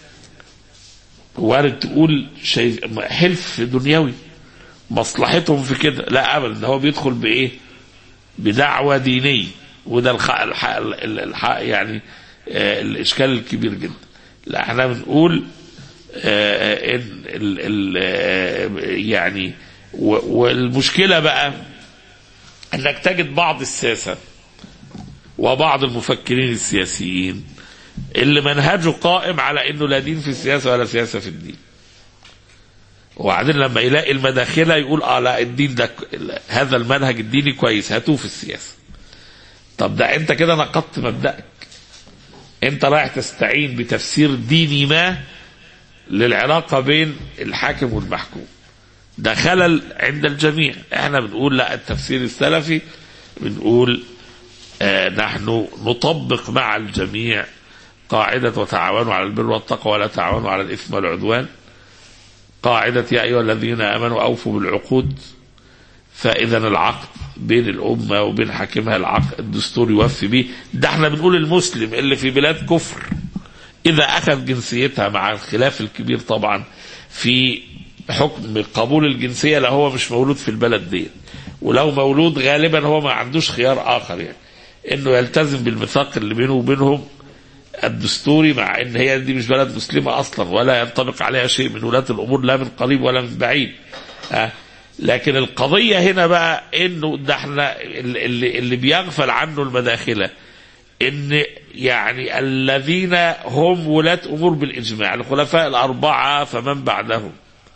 وارد تقول شيء حلف دنيوي مصلحتهم في كده لا ابدا ده هو بيدخل بايه بدعوة دينية وده الخ... الح... ال- الح... يعني آه، الإشكال الكبير جدا لا احنا بنقول آه، إن ال... ال... آه، يعني و... والمشكلة بقى انك تجد بعض الساسة وبعض المفكرين السياسيين اللي منهجه قائم على انه لا دين في السياسة ولا سياسة في الدين وبعدين لما يلاقي المداخله يقول اه لا الدين ده ك- هذا المنهج الديني كويس هاتوه في السياسه. طب ده انت كده نقضت مبدأك. انت رايح تستعين بتفسير ديني ما للعلاقه بين الحاكم والمحكوم. ده خلل عند الجميع، احنا بنقول لا التفسير السلفي بنقول آه نحن نطبق مع الجميع قاعده وتعاونوا على البر والتقوى ولا تعاونوا على الاثم والعدوان. قاعدة يا أيها الذين آمنوا أوفوا بالعقود فإذا العقد بين الأمة وبين حاكمها العقد الدستور يوفي به ده احنا بنقول المسلم اللي في بلاد كفر إذا أخذ جنسيتها مع الخلاف الكبير طبعا في حكم قبول الجنسية لو هو مش مولود في البلد دي ولو مولود غالبا هو ما عندوش خيار آخر يعني إنه يلتزم بالميثاق اللي بينه وبينهم الدستوري مع ان هي دي مش بلد مسلمه اصلا ولا ينطبق عليها شيء من ولاة الامور لا من قريب ولا من بعيد آه. لكن القضيه هنا بقى انه ده احنا اللي, اللي بيغفل عنه المداخله ان يعني الذين هم ولاة امور بالاجماع الخلفاء الاربعه فمن بعدهم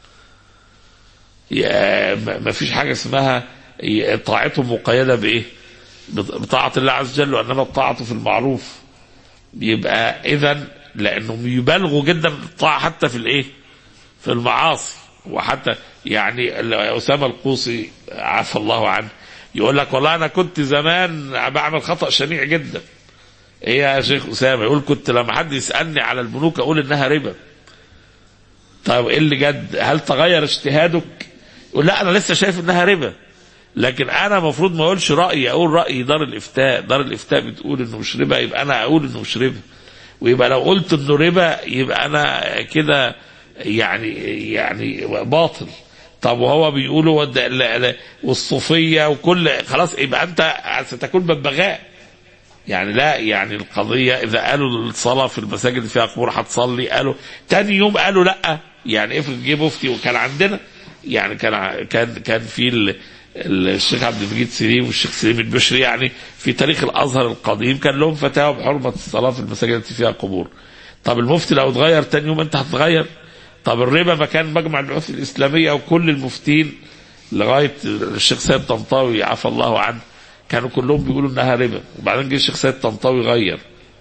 يا- ما ما فيش حاجه اسمها ي- طاعتهم مقيده بايه؟ بط- بطاعه الله عز وجل وانما الطاعه في المعروف يبقى اذا لانهم يبالغوا جدا الطاعه حتى في الايه؟ في المعاصي وحتى يعني اسامه القوصي عفى الله عنه يقول لك والله انا كنت زمان بعمل خطا شنيع جدا. ايه يا شيخ اسامه؟ يقول كنت لما حد يسالني على البنوك اقول انها ربا. طيب ايه اللي جد؟ هل تغير اجتهادك؟ يقول لا انا لسه شايف انها ربا. لكن انا المفروض ما اقولش رايي اقول راي دار الافتاء دار الافتاء بتقول انه مش ربا يبقى انا اقول انه مش ربا ويبقى لو قلت انه ربا يبقى انا كده يعني يعني باطل طب وهو بيقولوا ود- ال- ال- والصوفيه وكل خلاص يبقى انت ستكون ببغاء يعني لا يعني القضيه اذا قالوا الصلاه في المساجد اللي فيها قبور هتصلي قالوا تاني يوم قالوا لا يعني افرض جه مفتي وكان عندنا يعني كان ع- كان كان في ال- ال- الشيخ عبد المجيد سليم والشيخ سليم البشري يعني في تاريخ الازهر القديم كان لهم فتاوى بحرمه الصلاه في المساجد التي فيها قبور. طب المفتي لو اتغير تاني يوم انت هتتغير. طب الربا ما كان مجمع البحوث الاسلاميه وكل المفتين لغايه الشيخ سيد طنطاوي عفى الله عنه كانوا كلهم بيقولوا انها ربا وبعدين جه الشيخ سيد طنطاوي غير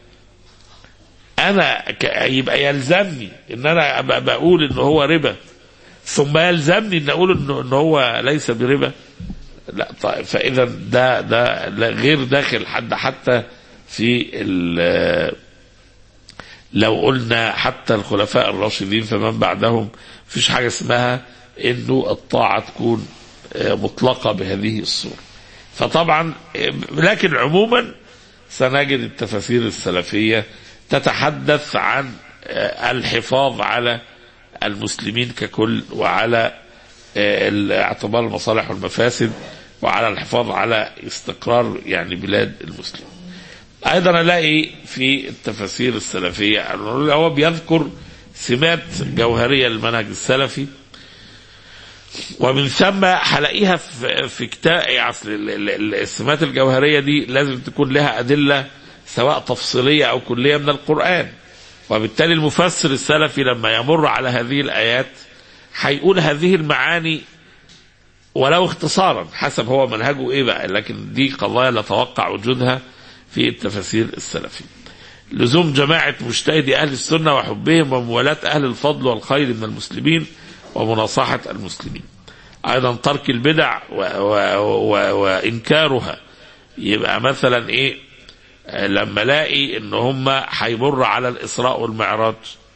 انا ك- يبقى يلزمني ان انا أبقى بقول ان هو ربا ثم يلزمني ان اقول انه ان هو ليس بربا لا طيب فاذا ده ده لا غير داخل حد حتى في ال- لو قلنا حتى الخلفاء الراشدين فمن بعدهم فيش حاجه اسمها انه الطاعه تكون آه، مطلقه بهذه الصوره. فطبعا آه، لكن عموما سنجد التفاسير السلفيه تتحدث عن آه، الحفاظ على المسلمين ككل وعلى آه، اعتبار المصالح والمفاسد وعلى الحفاظ على استقرار يعني بلاد المسلمين. ايضا الاقي في التفاسير السلفيه أنه هو بيذكر سمات جوهريه للمنهج السلفي ومن ثم هلاقيها في في كتاب اصل ال- ال- ال- السمات الجوهريه دي لازم تكون لها ادله سواء تفصيليه او كليه من القران وبالتالي المفسر السلفي لما يمر على هذه الايات هيقول هذه المعاني ولو اختصارا حسب هو منهجه ايه بقى لكن دي قضايا لا اتوقع وجودها في التفاسير السلفي لزوم جماعة مجتهدي أهل السنة وحبهم وموالاة أهل الفضل والخير من المسلمين ومناصحة المسلمين أيضا ترك البدع و و و وإنكارها يبقى مثلا إيه آه، لما الاقي ان هم هيمر على الاسراء والمعراج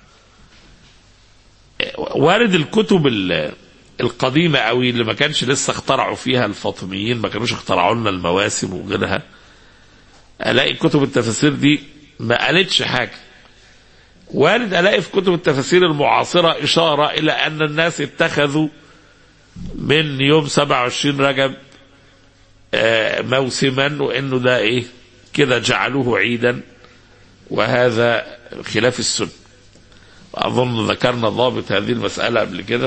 آه، وارد الكتب ال- القديمه قوي اللي ما كانش لسه اخترعوا فيها الفاطميين ما كانوش اخترعوا لنا المواسم وغيرها الاقي كتب التفاسير دي ما قالتش حاجه وارد الاقي في كتب التفاسير المعاصره اشاره الى ان الناس اتخذوا من يوم 27 رجب آه، موسما وانه ده ايه كده جعلوه عيدا وهذا خلاف السنه اظن ذكرنا ضابط هذه المساله قبل كده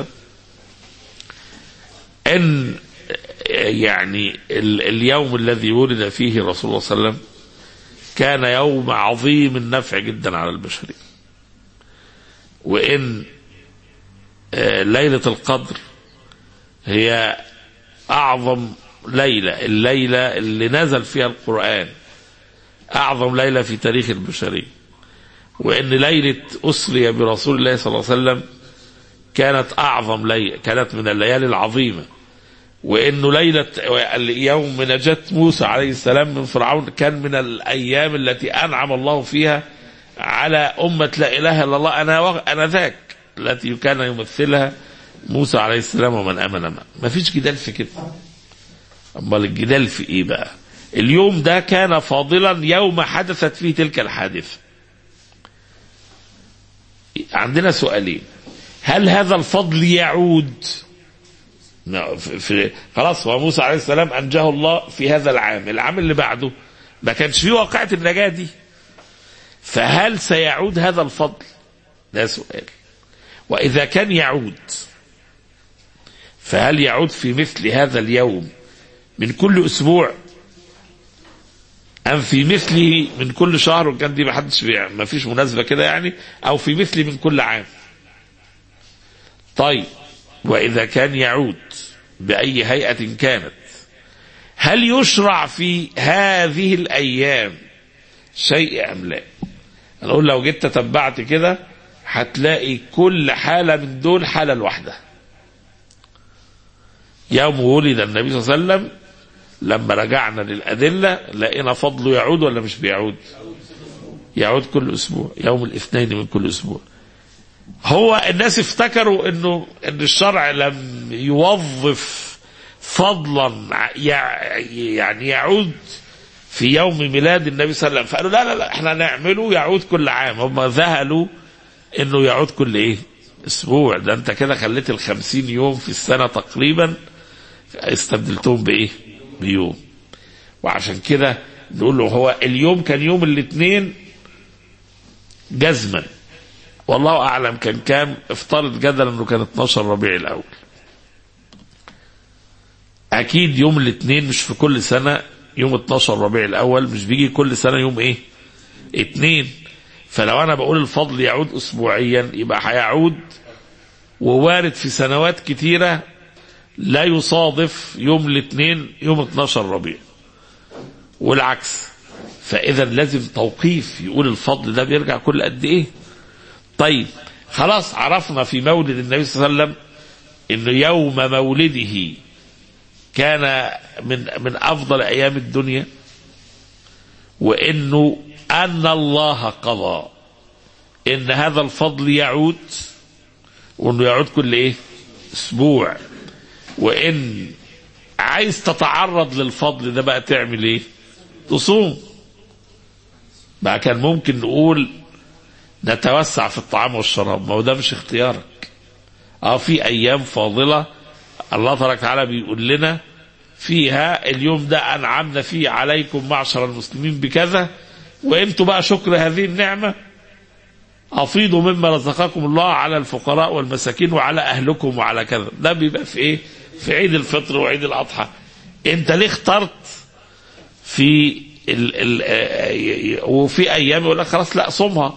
ان يعني ال- اليوم الذي ولد فيه رسول الله صلى الله عليه وسلم كان يوم عظيم النفع جدا على البشريه وان آه، ليله القدر هي اعظم ليله الليله اللي نزل فيها القران اعظم ليله في تاريخ البشريه وان ليله اسري برسول الله صلى الله عليه وسلم كانت اعظم ليله كانت من الليالي العظيمه وانه ليله يوم نجاه موسى عليه السلام من فرعون كان من الايام التي انعم الله فيها على امه لا اله الا الله انا و... انا ذاك التي كان يمثلها موسى عليه السلام ومن امن معه ما فيش جدال في كده امال الجدال في ايه بقى اليوم ده كان فاضلا يوم حدثت فيه تلك الحادثه عندنا سؤالين هل هذا الفضل يعود نعم، في في- خلاص هو موسى عليه السلام انجاه الله في هذا العام العام اللي بعده ما كانش فيه واقعة النجاة دي فهل سيعود هذا الفضل ده سؤال وإذا كان يعود فهل يعود في مثل هذا اليوم من كل أسبوع أم في مثله من كل شهر وكان دي ما حدش بيع- ما فيش مناسبة كده يعني أو في مثله من كل عام طيب وإذا كان يعود بأي هيئة كانت هل يشرع في هذه الأيام شيء أم لا نقول لو جيت تتبعت كده هتلاقي كل حالة من دول حالة لوحدها يوم ولد النبي صلى الله عليه وسلم لما رجعنا للأدلة لقينا فضله يعود ولا مش بيعود يعود كل أسبوع يوم الاثنين من كل أسبوع هو الناس افتكروا انه ان الشرع لم يوظف فضلا يع- يعني يعود في يوم ميلاد النبي صلى الله عليه وسلم فقالوا لا لا لا احنا نعمله يعود كل عام هم ذهلوا انه يعود كل ايه اسبوع ده انت كده خليت الخمسين يوم في السنة تقريبا استبدلتهم بايه بيوم وعشان كده نقول له هو اليوم كان يوم الاثنين جزما والله اعلم كان كام افترض جدلا انه كان 12 ربيع الاول اكيد يوم الاثنين مش في كل سنه يوم 12 ربيع الاول مش بيجي كل سنه يوم ايه اتنين فلو انا بقول الفضل يعود اسبوعيا يبقى هيعود ووارد في سنوات كتيره لا يصادف يوم الاثنين يوم 12 ربيع والعكس فاذا لازم توقيف يقول الفضل ده بيرجع كل قد ايه طيب خلاص عرفنا في مولد النبي صلى الله عليه وسلم انه يوم مولده كان من من افضل ايام الدنيا وانه ان الله قضى ان هذا الفضل يعود وانه يعود كل ايه اسبوع وان عايز تتعرض للفضل ده بقى تعمل ايه تصوم بقى كان ممكن نقول نتوسع في الطعام والشراب ما هو ده مش اختيارك اه في ايام فاضله الله تبارك وتعالى بيقول لنا فيها اليوم ده انعمنا فيه عليكم معشر المسلمين بكذا وانتوا بقى شكر هذه النعمه افيضوا مما رزقكم الله على الفقراء والمساكين وعلى اهلكم وعلى كذا ده بيبقى في ايه في عيد الفطر وعيد الاضحى انت ليه اخترت في ال ال وفي ايام يقول لك خلاص لا صومها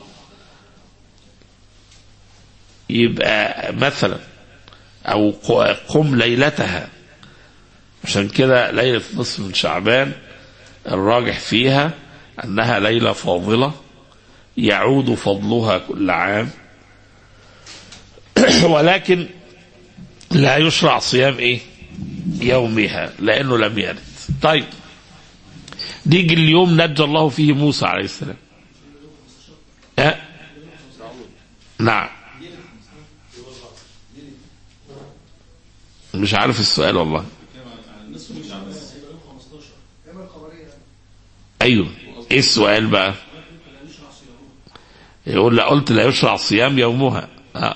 يبقى مثلا او قم ليلتها عشان كده ليله نصف من شعبان الراجح فيها انها ليله فاضله يعود فضلها كل عام ولكن لا يشرع صيام ايه يومها لانه لم يرد طيب نيجي اليوم نجى الله فيه موسى عليه السلام أه؟ نعم مش عارف السؤال والله ايوه ايه السؤال بقى يقول لا قلت لا يشرع صيام يومها أه.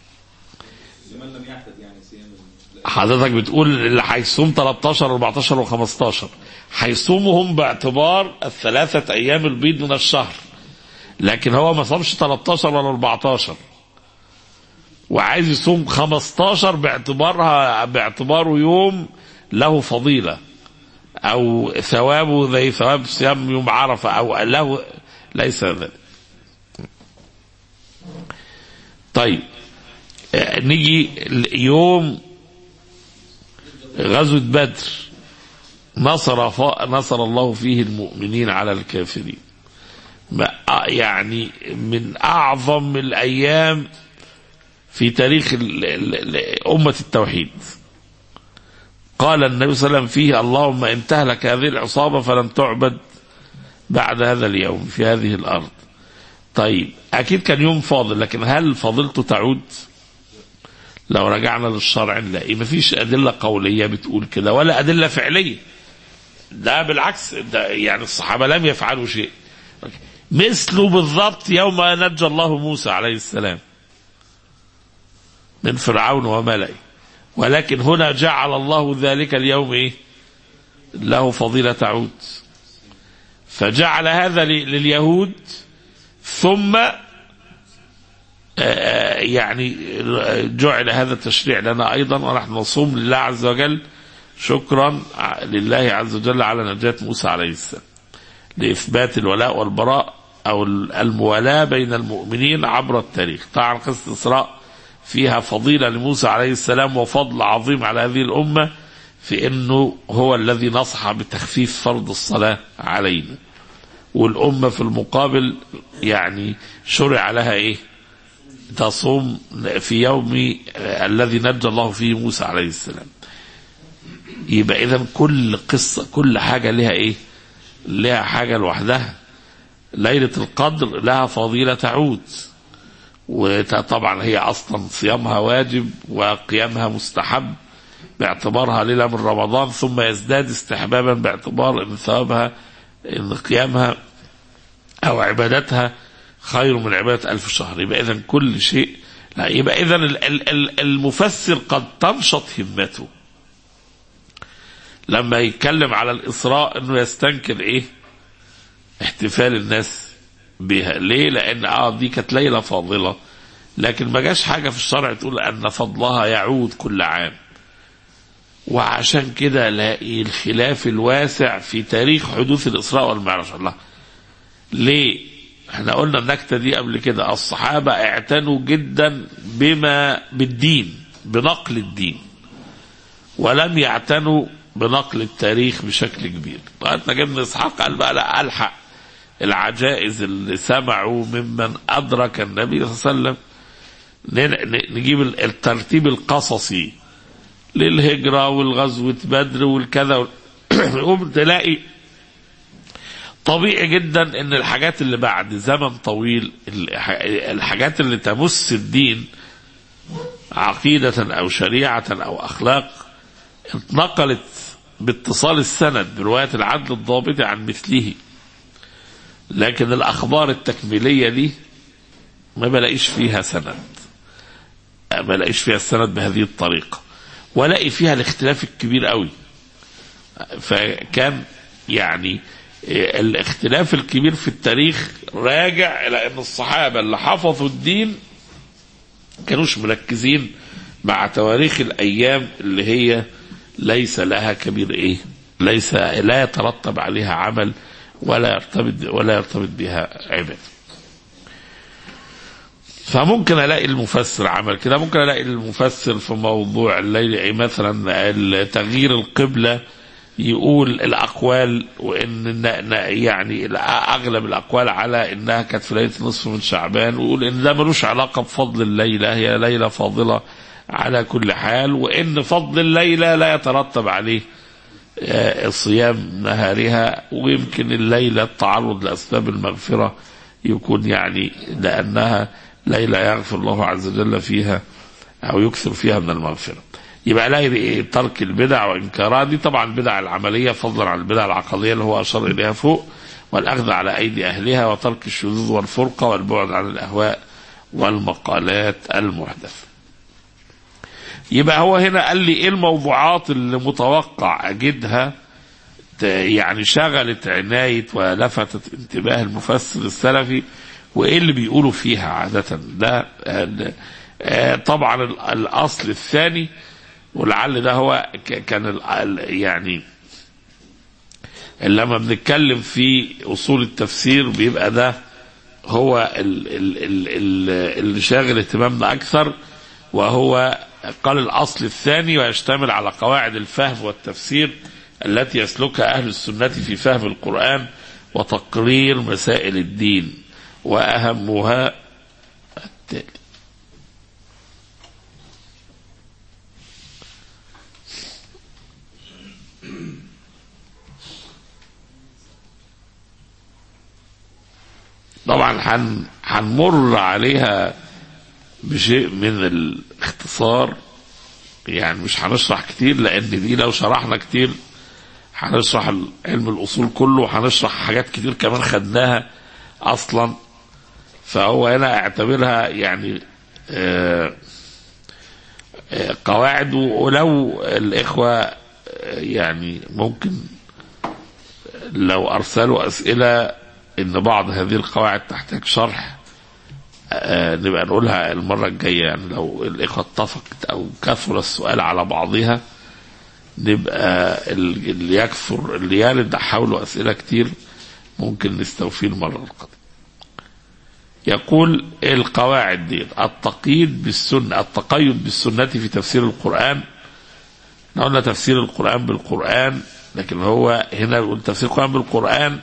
حضرتك بتقول اللي هيصوم 13 14 و15 هيصومهم باعتبار الثلاثة أيام البيض من الشهر لكن هو ما صامش 13 ولا 14 وعايز يصوم 15 باعتبارها باعتباره يوم له فضيلة أو ثوابه زي ثواب صيام يوم عرفة أو له ليس ذلك طيب نيجي يوم غزوة بدر نصر ف... نصر الله فيه المؤمنين على الكافرين يعني من أعظم الأيام في تاريخ ال... ال... أمة التوحيد قال النبي صلى الله عليه وسلم فيه اللهم إن تهلك هذه العصابة فلن تعبد بعد هذا اليوم في هذه الأرض طيب أكيد كان يوم فاضل لكن هل فضيلته تعود لو رجعنا للشرع نلاقي مفيش أدلة قولية بتقول كده ولا أدلة فعلية ده بالعكس ده يعني الصحابة لم يفعلوا شيء مثله بالضبط يوم نجى الله موسى عليه السلام من فرعون وملئه ولكن هنا جعل الله ذلك اليوم ايه له فضيلة تعود فجعل هذا لليهود ثم يعني جعل هذا التشريع لنا ايضا ونحن نصوم لله عز وجل شكرا لله عز وجل على نجاة موسى عليه السلام لإثبات الولاء والبراء أو الموالاة بين المؤمنين عبر التاريخ طبعا قصة الإسراء فيها فضيلة لموسى عليه السلام وفضل عظيم على هذه الأمة في أنه هو الذي نصح بتخفيف فرض الصلاة علينا والأمة في المقابل يعني شرع لها إيه تصوم في يوم الذي نجى الله فيه موسى عليه السلام يبقى اذا كل قصه كل حاجه لها ايه؟ لها حاجه لوحدها. ليله القدر لها فضيله تعود. وطبعا هي اصلا صيامها واجب وقيامها مستحب باعتبارها ليله من رمضان ثم يزداد استحبابا باعتبار ان ثوابها ان قيامها او عبادتها خير من عباده الف شهر يبقى اذا كل شيء لا يبقى اذا المفسر قد تنشط همته لما يتكلم على الاسراء انه يستنكر ايه احتفال الناس بها ليه لان اه دي كانت ليله فاضله لكن ما جاش حاجه في الشرع تقول ان فضلها يعود كل عام وعشان كده الاقي الخلاف الواسع في تاريخ حدوث الاسراء والمعراج الله ليه احنا قلنا النكته دي قبل كده الصحابه اعتنوا جدا بما بالدين بنقل الدين ولم يعتنوا بنقل التاريخ بشكل كبير لغايه ما جبنا اسحاق قال بقى لا الحق العجائز اللي سمعوا ممن ادرك النبي صلى الله عليه وسلم نجيب الترتيب القصصي للهجرة والغزوة بدر والكذا يقوم تلاقي طبيعي جدا ان الحاجات اللي بعد زمن طويل الحاجات اللي تمس الدين عقيدة او شريعة او اخلاق اتنقلت باتصال السند برواية العدل الضابط عن مثله لكن الاخبار التكميلية دي ما بلاقيش فيها سند ما بلاقيش فيها السند بهذه الطريقة ولاقي فيها الاختلاف الكبير قوي فكان يعني الاختلاف الكبير في التاريخ راجع الى ان الصحابه اللي حفظوا الدين كانوش مركزين مع تواريخ الايام اللي هي ليس لها كبير ايه ليس لا يترتب عليها عمل ولا يرتبط ولا يرتبط بها عباده فممكن الاقي المفسر عمل كده ممكن الاقي المفسر في موضوع الليل مثلا تغيير القبله يقول الاقوال وان يعني اغلب الاقوال على انها كانت في ليله نصف من شعبان ويقول ان ده ملوش علاقه بفضل الليله هي ليله فاضله على كل حال وان فضل الليله لا يترتب عليه صيام نهارها ويمكن الليله التعرض لاسباب المغفره يكون يعني لانها ليله يغفر الله عز وجل فيها او يكثر فيها من المغفره. يبقى الاقي ترك البدع وانكارها دي طبعا البدع العمليه فضلا عن البدع العقليه اللي هو اشار اليها فوق والاخذ على ايدي اهلها وترك الشذوذ والفرقه والبعد عن الاهواء والمقالات المحدثه. يبقى هو هنا قال لي ايه الموضوعات اللي متوقع اجدها يعني شغلت عنايه ولفتت انتباه المفسر السلفي وايه اللي بيقولوا فيها عاده ده طبعا الاصل الثاني ولعل ده هو كان يعني لما بنتكلم في اصول التفسير بيبقى ده هو اللي شاغل اهتمامنا اكثر وهو قال الاصل الثاني ويشتمل على قواعد الفهم والتفسير التي يسلكها اهل السنه في فهم القران وتقرير مسائل الدين واهمها التالي طبعا هن هنمر عليها بشيء من الاختصار يعني مش هنشرح كتير لان دي لو شرحنا كتير هنشرح علم الاصول كله وهنشرح حاجات كتير كمان خدناها اصلا فهو هنا اعتبرها يعني آه آه قواعد ولو الاخوه يعني ممكن لو ارسلوا اسئله ان بعض هذه القواعد تحتاج شرح آه نبقى نقولها المرة الجاية يعني لو الإخوة اتفقت أو كثر السؤال على بعضها نبقى اللي يكثر اللي يرد حوله أسئلة كتير ممكن نستوفيه المرة القادمة يقول القواعد دي التقييد بالسنة التقيد بالسنة في تفسير القرآن احنا قلنا تفسير القرآن بالقرآن لكن هو هنا بيقول تفسير القرآن بالقرآن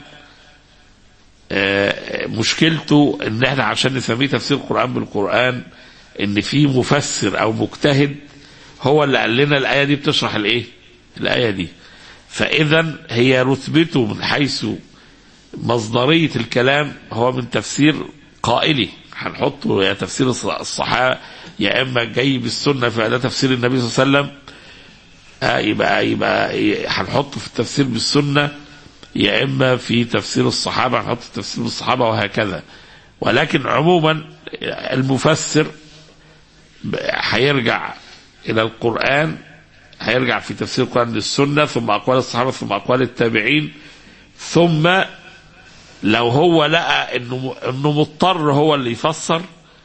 مشكلته ان احنا عشان نسميه تفسير القرآن بالقرآن ان في مفسر او مجتهد هو اللي قال لنا الآية دي بتشرح الايه الآية دي فإذا هي رتبته من حيث مصدرية الكلام هو من تفسير قائلي هنحطه يا تفسير الصحابة يا إما جاي بالسنة فده تفسير النبي صلى الله عليه وسلم آه يبقى يبقى هنحطه في التفسير بالسنه يا اما في تفسير الصحابه نحط تفسير الصحابه وهكذا ولكن عموما المفسر ب- هيرجع الى القران هيرجع في تفسير القران للسنه ثم اقوال الصحابه ثم اقوال التابعين ثم لو هو لقى انه انه مضطر هو اللي يفسر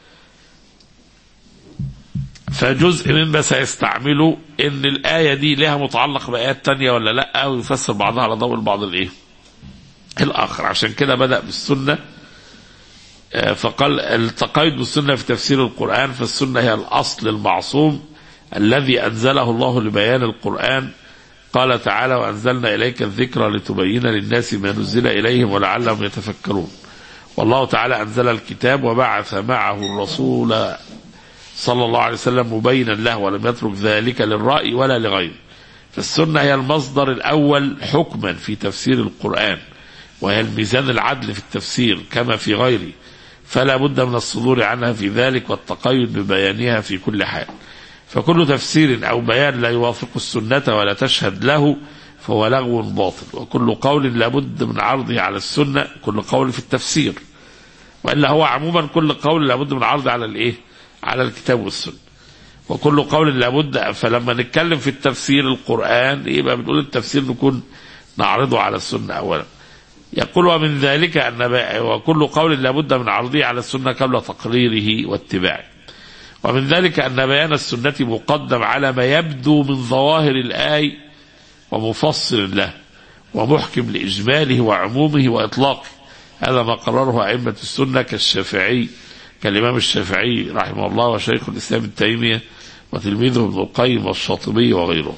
فجزء مما سيستعمله ان الايه دي لها متعلق بايات تانية ولا لا ويفسر بعضها على ضوء البعض الايه الاخر عشان كده بدا بالسنه آه، فقال التقيد بالسنه في تفسير القران فالسنه هي الاصل المعصوم الذي انزله الله لبيان القران قال تعالى وانزلنا اليك الذكر لتبين للناس ما نزل اليهم ولعلهم يتفكرون والله تعالى انزل الكتاب وبعث معه الرسول صلى الله عليه وسلم مبينا له ولم يترك ذلك للرأي ولا لغيره فالسنة هي المصدر الأول حكما في تفسير القرآن وهي الميزان العدل في التفسير كما في غيره فلا بد من الصدور عنها في ذلك والتقيد ببيانها في كل حال فكل تفسير أو بيان لا يوافق السنة ولا تشهد له فهو لغو باطل وكل قول لا بد من عرضه على السنة كل قول في التفسير وإلا هو عموما كل قول لابد من عرضه على الإيه على الكتاب والسنة وكل قول لابد فلما نتكلم في التفسير القرآن يبقى بنقول التفسير نكون نعرضه على السنة أولا يقول ومن ذلك أن ب- وكل قول لابد من عرضه على السنة قبل تقريره واتباعه ومن ذلك أن بيان السنة مقدم على ما يبدو من ظواهر الآي ومفصل له ومحكم لإجماله وعمومه وإطلاقه هذا ما قرره أئمة السنة كالشافعي كالإمام الشافعي رحمه الله وشيخ الإسلام ابن تيمية وتلميذه ابن القيم والشاطبي وغيره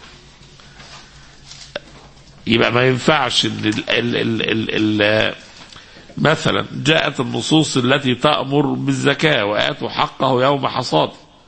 يبقى ما ينفعش ان ال ال ال ال ال مثلا جاءت النصوص التي تأمر بالزكاة وآتوا حقه يوم حصاده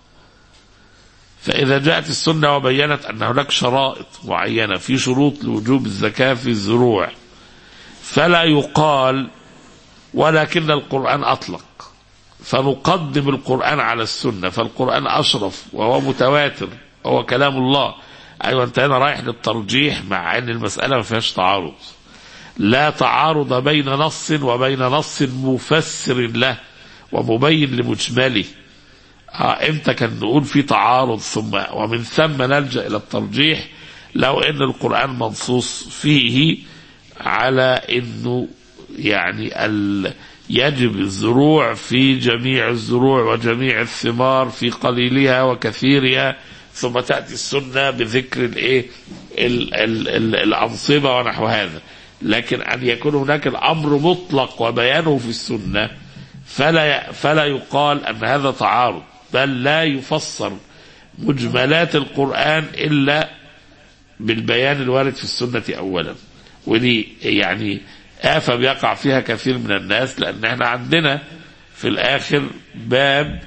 فإذا جاءت السنة وبينت أن هناك شرائط معينة في شروط لوجوب الزكاة في الزروع فلا يقال ولكن القرآن أطلق فنقدم القرآن على السنة فالقرآن أشرف وهو متواتر وهو كلام الله أيوة أنت هنا رايح للترجيح مع أن المسألة ما فيهاش تعارض لا تعارض بين نص وبين نص مفسر له ومبين لمجمله آه امتى كان نقول في تعارض ثم ومن ثم نلجا الى الترجيح لو ان القران منصوص فيه على انه يعني ال يجب الزروع في جميع الزروع وجميع الثمار في قليلها وكثيرها ثم تاتي السنه بذكر الايه ال- ال- ال- الانصبه ونحو هذا لكن ان يكون هناك الامر مطلق وبيانه في السنه فلا فلا يقال ان هذا تعارض بل لا يفسر مجملات القران الا بالبيان الوارد في السنه اولا ودي يعني آفة بيقع فيها كثير من الناس لأن احنا عندنا في الآخر باب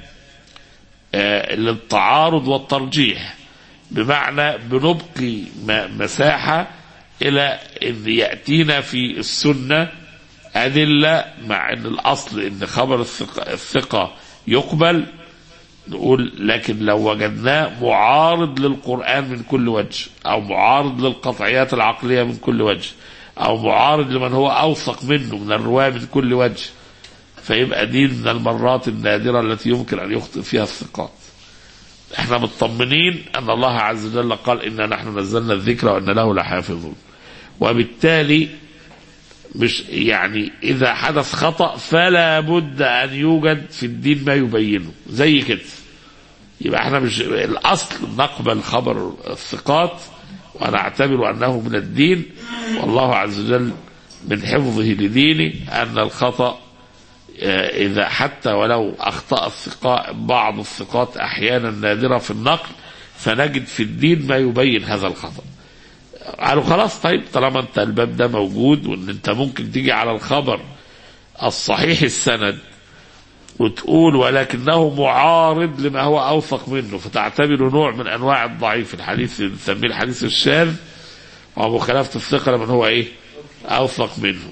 آه للتعارض والترجيح بمعنى بنبقي م- مساحة إلى أن يأتينا في السنة أدلة مع أن الأصل أن خبر الثقة, الثقة يقبل نقول لكن لو وجدناه معارض للقرآن من كل وجه أو معارض للقطعيات العقلية من كل وجه أو معارض لمن هو أوثق منه من الرواة من كل وجه فيبقى دي من المرات النادرة التي يمكن أن يخطئ فيها الثقات احنا مطمنين أن الله عز وجل قال إنا نحن نزلنا الذكر وإن له لحافظون وبالتالي مش يعني إذا حدث خطأ فلا بد أن يوجد في الدين ما يبينه زي كده يبقى احنا مش الأصل نقبل خبر الثقات ونعتبر أنه من الدين والله عز وجل من حفظه لدينه أن الخطأ آه، إذا حتى ولو أخطأ الثقاء بعض الثقات أحيانا نادرة في النقل فنجد في الدين ما يبين هذا الخطأ قالوا خلاص طيب طالما انت الباب ده موجود وان انت ممكن تيجي على الخبر الصحيح السند وتقول ولكنه معارض لما هو اوثق منه فتعتبره نوع من انواع الضعيف الحديث نسميه الحديث الشاذ ومخالفه الثقه لمن هو ايه؟ اوثق منه.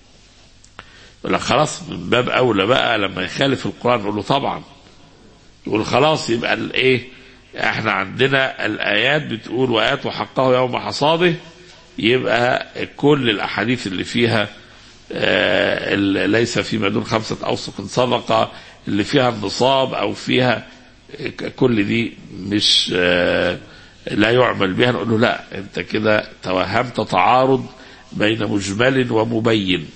يقول لك خلاص من باب اولى بقى لما يخالف القران نقول له طبعا. يقول خلاص يبقى الايه؟ احنا عندنا الايات بتقول واتوا حقه يوم حصاده يبقى كل الاحاديث اللي فيها آه، اللي ليس فيما دون خمسة أوسق صدقة اللي فيها النصاب أو فيها كل دي مش آه، لا يعمل بها نقول له لا انت كده توهمت تعارض بين مجمل ومبين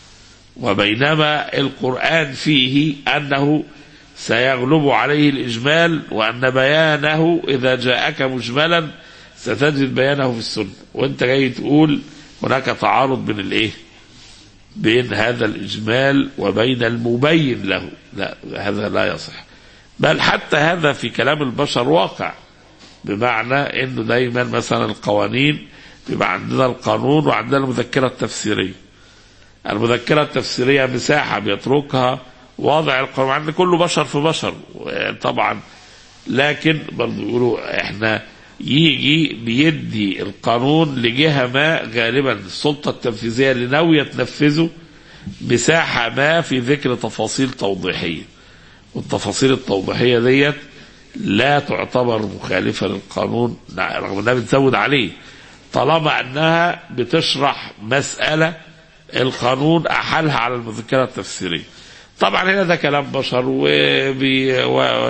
وبينما القرآن فيه أنه سيغلب عليه الإجمال وأن بيانه إذا جاءك مجملا ستجد بيانه في السنة وانت جاي تقول هناك تعارض بين الايه بين هذا الإجمال وبين المبين له لا هذا لا يصح بل حتى هذا في كلام البشر واقع بمعنى انه دايما مثلا القوانين بيبقى عندنا القانون وعندنا المذكرة التفسيرية المذكرة التفسيرية مساحة بيتركها وضع القانون عند كله بشر في بشر طبعا لكن برضو يقولوا احنا يجي بيدي القانون لجهة ما غالبا السلطة التنفيذية اللي ناوية تنفذه مساحة ما في ذكر تفاصيل توضيحية والتفاصيل التوضيحية ديت لا تعتبر مخالفة للقانون رغم انها بتزود عليه طالما انها بتشرح مسألة القانون احالها على المذكرة التفسيرية طبعا هنا ده كلام بشر وبي و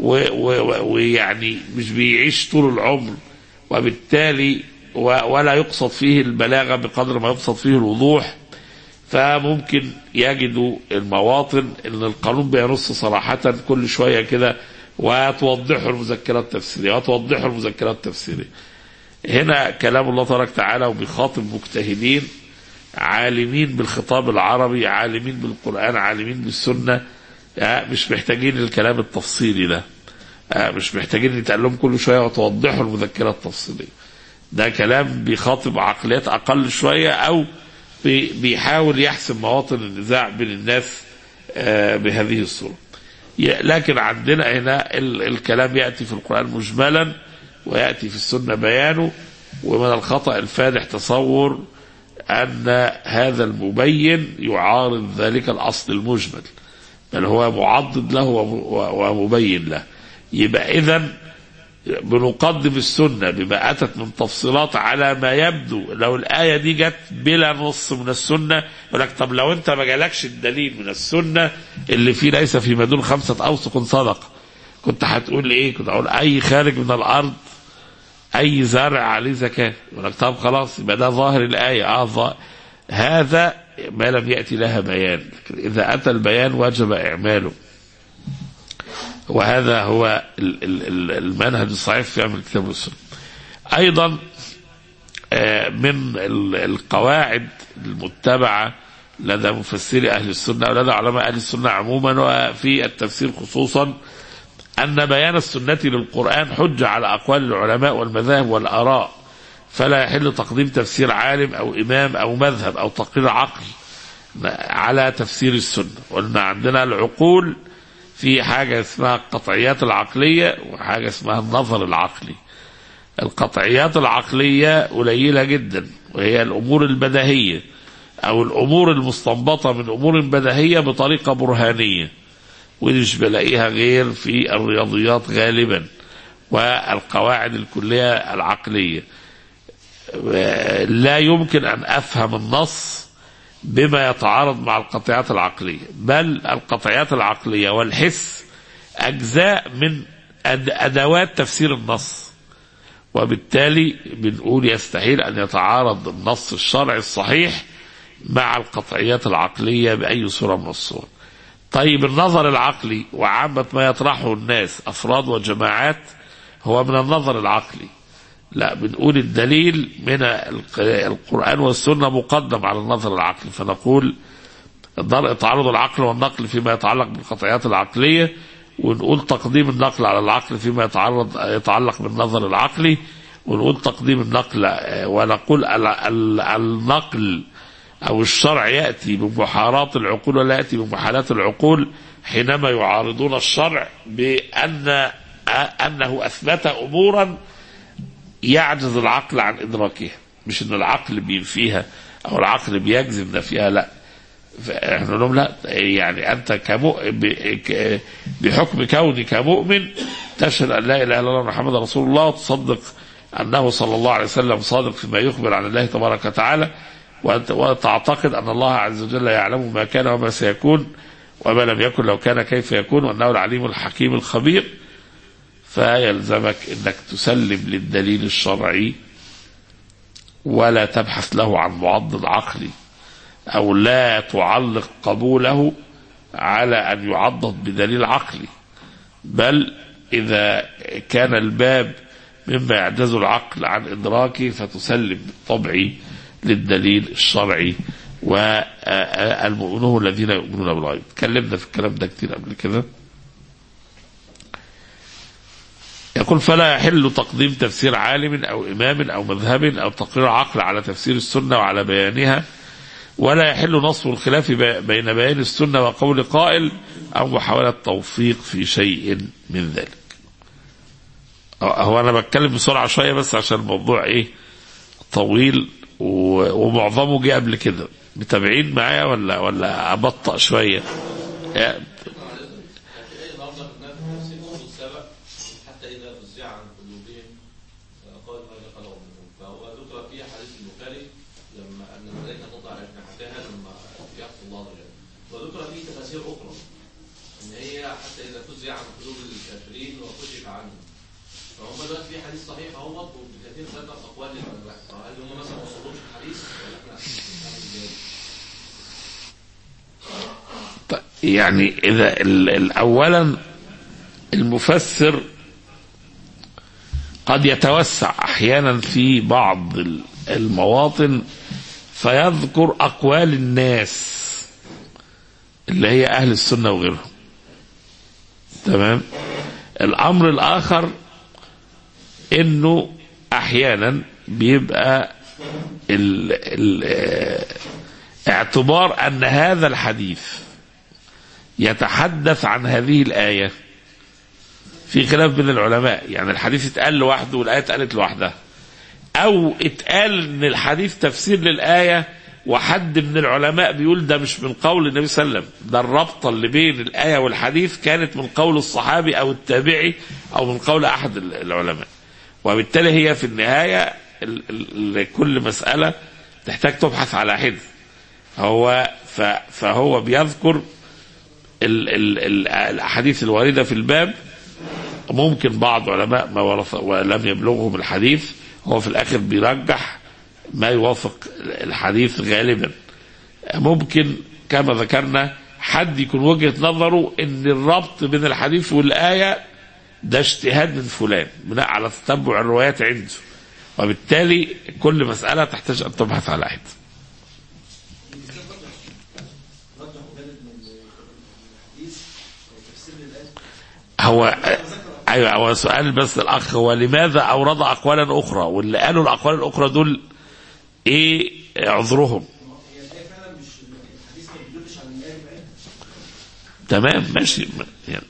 ويعني مش بيعيش طول العمر وبالتالي و ولا يقصد فيه البلاغة بقدر ما يقصد فيه الوضوح فممكن يجدوا المواطن ان القانون بينص صراحة كل شوية كده وتوضحوا المذكرة التفسيرية وتوضحوا المذكرة التفسيرية هنا كلام الله تبارك وتعالى وبيخاطب مجتهدين عالمين بالخطاب العربي عالمين بالقرآن عالمين بالسنة مش محتاجين الكلام التفصيلي ده مش محتاجين يتقال لهم كل شوية وتوضحوا المذكرة التفصيلية ده كلام بيخاطب عقليات أقل شوية أو بيحاول يحسم مواطن النزاع بين الناس بهذه الصورة لكن عندنا هنا الكلام يأتي في القرآن مجملا ويأتي في السنة بيانه ومن الخطأ الفادح تصور أن هذا المبين يعارض ذلك الأصل المجمل بل هو معضد له ومبين له يبقى إذا بنقدم السنة بما أتت من تفصيلات على ما يبدو لو الآية دي جت بلا نص من السنة يقول لك طب لو أنت ما جالكش الدليل من السنة اللي فيه ليس في مدون خمسة أوسق صدقة كنت هتقول إيه؟ كنت أقول أي خارج من الأرض أي زرع عليه زكاة يقول لك طب خلاص يبقى ده ظاهر الآية آه ظاهر. هذا ما لم يأتي لها بيان لكن إذا أتى البيان وجب إعماله وهذا هو المنهج الصحيح في عمل الكتاب والسنة أيضا من القواعد المتبعة لدى مفسري أهل السنة ولدى علماء أهل السنة عموما وفي التفسير خصوصا أن بيان السنة للقرآن حجة على أقوال العلماء والمذاهب والآراء فلا يحل تقديم تفسير عالم أو إمام أو مذهب أو تقرير عقل على تفسير السنة قلنا عندنا العقول في حاجة اسمها القطعيات العقلية وحاجة اسمها النظر العقلي القطعيات العقلية قليلة جدا وهي الأمور البديهية أو الأمور المستنبطة من أمور بديهية بطريقة برهانية ودي مش بلاقيها غير في الرياضيات غالبا والقواعد الكلية العقلية لا يمكن أن أفهم النص بما يتعارض مع القطعيات العقلية بل القطعيات العقلية والحس أجزاء من أدوات تفسير النص وبالتالي بنقول يستحيل أن يتعارض النص الشرعي الصحيح مع القطعيات العقلية بأي صورة من الصور طيب النظر العقلي وعامة ما يطرحه الناس أفراد وجماعات هو من النظر العقلي لا بنقول الدليل من القرآن والسنة مقدم على النظر العقلي فنقول تعارض العقل والنقل فيما يتعلق بالقطعيات العقلية ونقول تقديم النقل على العقل فيما يتعرض يتعلق بالنظر العقلي ونقول تقديم النقل ونقول النقل أو الشرع يأتي بمحارات العقول ولا يأتي بمحالات العقول حينما يعارضون الشرع بأن أنه أثبت أمورا يعجز العقل عن إدراكها مش أن العقل بينفيها أو العقل بيجزم نفيها لا احنا نقول لهم لا يعني أنت كمؤمن بحكم كونك مؤمن تشهد أن لا إله إلا الله محمد رسول الله وتصدق أنه صلى الله عليه وسلم صادق فيما يخبر عن الله تبارك وتعالى وتعتقد أن الله عز وجل يعلم ما كان وما سيكون وما لم يكن لو كان كيف يكون وأنه العليم الحكيم الخبير فيلزمك انك تسلم للدليل الشرعي ولا تبحث له عن معضد عقلي او لا تعلق قبوله على ان يعضد بدليل عقلي بل اذا كان الباب مما يعجز العقل عن ادراكه فتسلم بالطبع للدليل الشرعي والمؤمنون الذين يؤمنون بالغيب تكلمنا في الكلام ده كتير قبل كده يقول فلا يحل تقديم تفسير عالم او امام او مذهب او تقرير عقل على تفسير السنه وعلى بيانها ولا يحل نصب الخلاف بي- بين بيان السنه وقول قائل او محاوله توفيق في شيء من ذلك. هو انا بتكلم بسرعه شويه بس عشان الموضوع ايه طويل و- ومعظمه جه قبل كده متابعين معايا ولا ولا ابطأ شويه؟ يعني حتى إذا فزع عن قلوبهم قال ماذا قال ربكم فهو ذكر في حديث البخاري لما أن الملائكة تضع أجنحتها لما يحفظ الله عز وجل وذكر فيه تفاسير أخرى إن هي حتى إذا فزع عن قلوب الكافرين وكشف عنهم فهم دلوقتي في حديث صحيح اهوت وبالكثير ذكر أقوال للعلماء فهل هم مثلا ما وصلوش الحديث ولا إحنا بنعمل إزاي؟ يعني اذا ال- ال- اولا المفسر قد يتوسع احيانا في بعض ال- المواطن فيذكر اقوال الناس اللي هي اهل السنه وغيرهم تمام الامر الاخر انه احيانا بيبقى ال ال آه، اعتبار ان هذا الحديث يتحدث عن هذه الآية في خلاف بين العلماء يعني الحديث اتقال لوحده والآية اتقالت لوحدها أو اتقال إن الحديث تفسير للآية وحد من العلماء بيقول ده مش من قول النبي صلى الله عليه وسلم ده الرابطة اللي بين الآية والحديث كانت من قول الصحابي أو التابعي أو من قول أحد العلماء وبالتالي هي في النهاية ال- ال- كل مسألة تحتاج تبحث على حد هو ف- فهو بيذكر ال ال ال الاحاديث الوارده في الباب ممكن بعض علماء ما ورث ولم يبلغهم الحديث هو في الاخر بيرجح ما يوافق الحديث غالبا ممكن كما ذكرنا حد يكون وجهه نظره ان الربط بين الحديث والايه ده اجتهاد من فلان بناء على تتبع الروايات عنده وبالتالي كل مساله تحتاج ان تبحث على حد هو ايوه هو سؤال بس الاخ هو لماذا اورد اقوالا اخرى واللي قالوا الاقوال الاخرى دول ايه عذرهم تمام ماشي يعني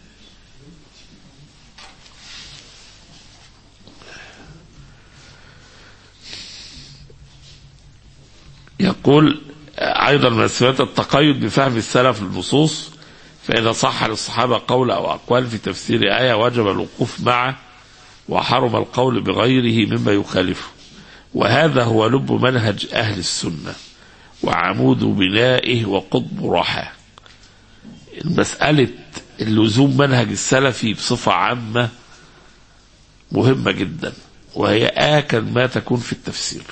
يقول ايضا من الصفات التقيد بفهم السلف للنصوص فإذا صح للصحابة قول أو أقوال في تفسير آية وجب الوقوف معه وحرم القول بغيره مما يخالفه وهذا هو لب منهج أهل السنة وعمود بنائه وقطب راحة مسألة اللزوم منهج السلفي بصفة عامة مهمة جدا وهي آكد ما تكون في التفسير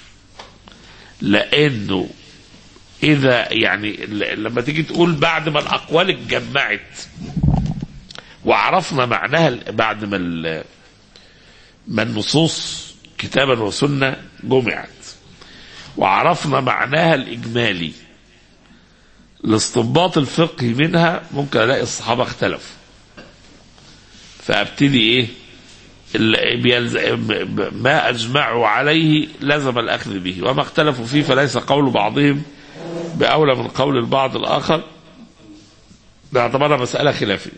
لأنه اذا يعني ل- لما تيجي تقول بعد ما الاقوال اتجمعت وعرفنا معناها ال- بعد ما ال- ما النصوص كتابا وسنه جمعت وعرفنا معناها الاجمالي الاستنباط الفقهي منها ممكن الاقي الصحابه اختلفوا فابتدي ايه ال- بيلز- ما اجمعوا عليه لزم الاخذ به وما اختلفوا فيه فليس قول بعضهم بأولى من قول البعض الآخر باعتبارها مسألة خلافية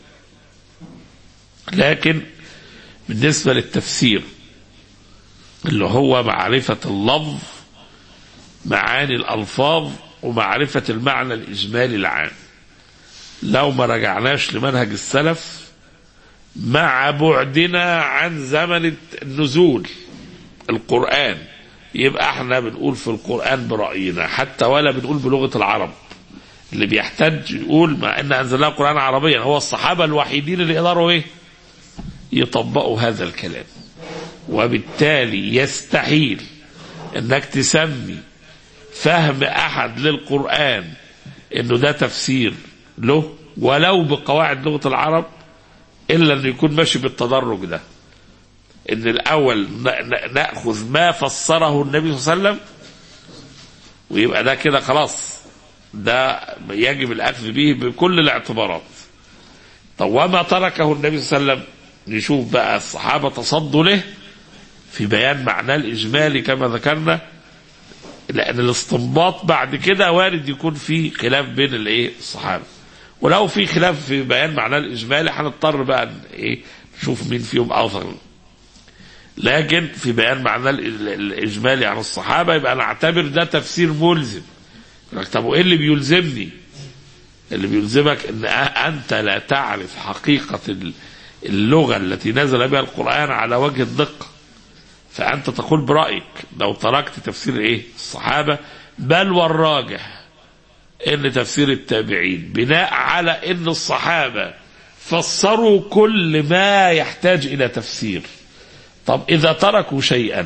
لكن بالنسبة للتفسير اللي هو معرفة اللفظ معاني الألفاظ ومعرفة المعنى الإجمالي العام لو ما رجعناش لمنهج السلف مع بعدنا عن زمن النزول القرآن يبقى احنا بنقول في القرآن برأينا حتى ولا بنقول بلغة العرب اللي بيحتج يقول مع ان انزلناه قرآن عربيا هو الصحابة الوحيدين اللي يقدروا ايه يطبقوا هذا الكلام وبالتالي يستحيل انك تسمي فهم احد للقرآن انه ده تفسير له ولو بقواعد لغة العرب الا انه يكون ماشي بالتدرج ده ان الاول ن- ن- ناخذ ما فسره النبي صلى الله عليه وسلم ويبقى ده كده خلاص ده يجب الاخذ به بكل الاعتبارات طب وما تركه النبي صلى الله عليه وسلم نشوف بقى الصحابه تصدوا له في بيان معناه الاجمالي كما ذكرنا لان الاستنباط بعد كده وارد يكون في خلاف بين الايه الصحابه ولو في خلاف في بيان معناه الاجمالي هنضطر بقى ن- ايه نشوف مين فيهم افضل لكن في بيان معناه ال- ال- الاجمالي عن الصحابه يبقى نعتبر ده تفسير ملزم يقول لك طب وايه اللي بيلزمني اللي بيلزمك ان أ- انت لا تعرف حقيقه ال- اللغه التي نزل بها القران على وجه الدقه فانت تقول برايك لو تركت تفسير ايه الصحابه بل والراجح ان تفسير التابعين بناء على ان الصحابه فسروا كل ما يحتاج الى تفسير طب اذا تركوا شيئا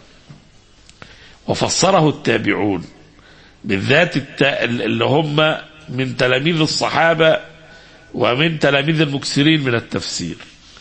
وفسره التابعون بالذات الت... اللي هم من تلاميذ الصحابه ومن تلاميذ المكثرين من التفسير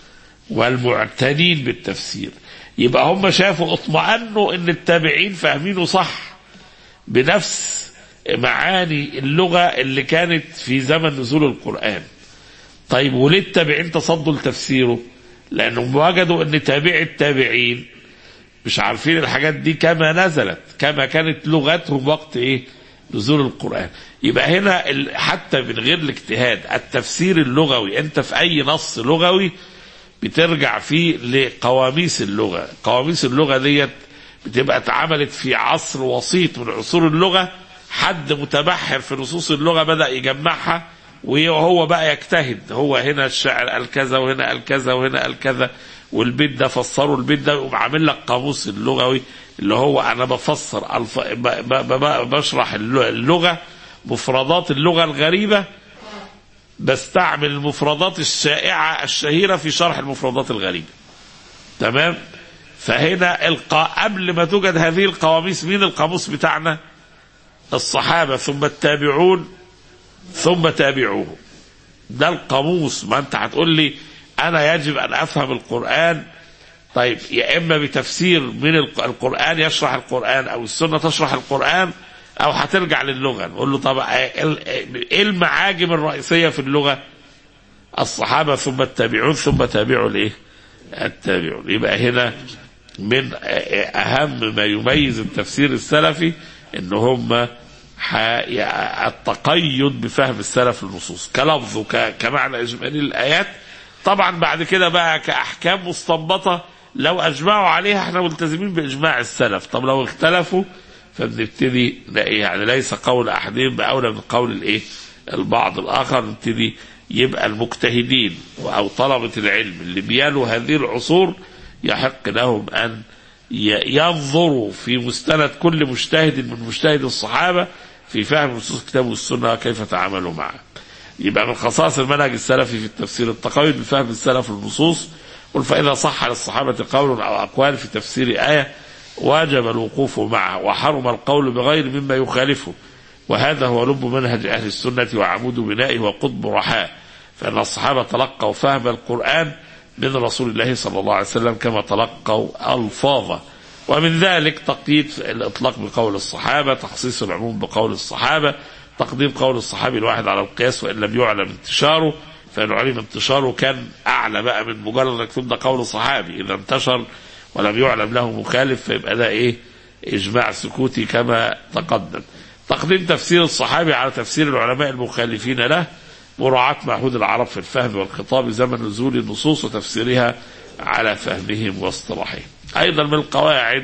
والمعتنين بالتفسير يبقى هم شافوا اطمأنوا ان التابعين فاهمينه صح بنفس معاني اللغة اللي كانت في زمن نزول القرآن طيب وليه التابعين تصدوا لتفسيره لأنهم وجدوا أن تابع التابعين مش عارفين الحاجات دي كما نزلت كما كانت لغتهم وقت إيه نزول القرآن يبقى هنا ال- حتى من غير الاجتهاد التفسير اللغوي أنت في أي نص لغوي بترجع فيه لقواميس اللغة قواميس اللغة ديت بتبقى اتعملت في عصر وسيط من عصور اللغة حد متبحر في نصوص اللغة بدأ يجمعها وهو بقى يجتهد هو هنا الشاعر قال كذا وهنا قال كذا وهنا قال كذا والبيت ده فسره البيت ده يقوم عامل لك قاموس اللغوي اللي هو انا بفسر الف... ب... ب... ب... بشرح اللغة مفردات اللغة الغريبة بستعمل المفردات الشائعة الشهيرة في شرح المفردات الغريبة تمام فهنا القا... قبل ما توجد هذه القواميس مين القاموس بتاعنا الصحابة ثم التابعون ثم تابعوهم ده القاموس ما انت هتقول لي انا يجب ان افهم القرآن طيب يا اما بتفسير من الق- القرآن يشرح القرآن او السنة تشرح القرآن او هترجع للغة نقول له طب ايه المعاجم الرئيسية في اللغة الصحابة ثم التابعون ثم تابعوا الايه التابعون يبقى هنا من اهم ما يميز التفسير السلفي ان هم ح- يع- التقيد بفهم السلف للنصوص كلفظ وك- كمعنى اجمالي الايات طبعا بعد كده بقى كاحكام مستنبطه لو اجمعوا عليها احنا ملتزمين باجماع السلف طب لو اختلفوا فبنبتدي نلاقي يعني ليس قول احدهم باولى من قول الايه البعض الاخر نبتدي يبقى المجتهدين او طلبه العلم اللي بيالوا هذه العصور يحق لهم ان ي- ينظروا في مستند كل مجتهد من مجتهد الصحابه في فهم نصوص الكتاب والسنه وكيف تعاملوا معه. يبقى من خصائص المنهج السلفي في التفسير التقيد بفهم السلف للنصوص قل فإذا صح للصحابة قول أو أقوال في تفسير آية واجب الوقوف معه وحرم القول بغير مما يخالفه وهذا هو لب منهج أهل السنة وعمود بنائه وقطب رحاه فإن الصحابة تلقوا فهم القرآن من رسول الله صلى الله عليه وسلم كما تلقوا ألفاظه ومن ذلك تقييد الإطلاق بقول الصحابة تخصيص العموم بقول الصحابة تقديم قول الصحابي الواحد على القياس وإن لم يعلم انتشاره فإن علم انتشاره كان أعلى بقى من مجرد انك تقول ده قول صحابي إذا انتشر ولم يعلم له مخالف فيبقى ده إيه إجماع سكوتي كما تقدم تقديم تفسير الصحابي على تفسير العلماء المخالفين له مراعاة معهود العرب في الفهم والخطاب زمن نزول النصوص وتفسيرها على فهمهم واصطلاحهم أيضا من القواعد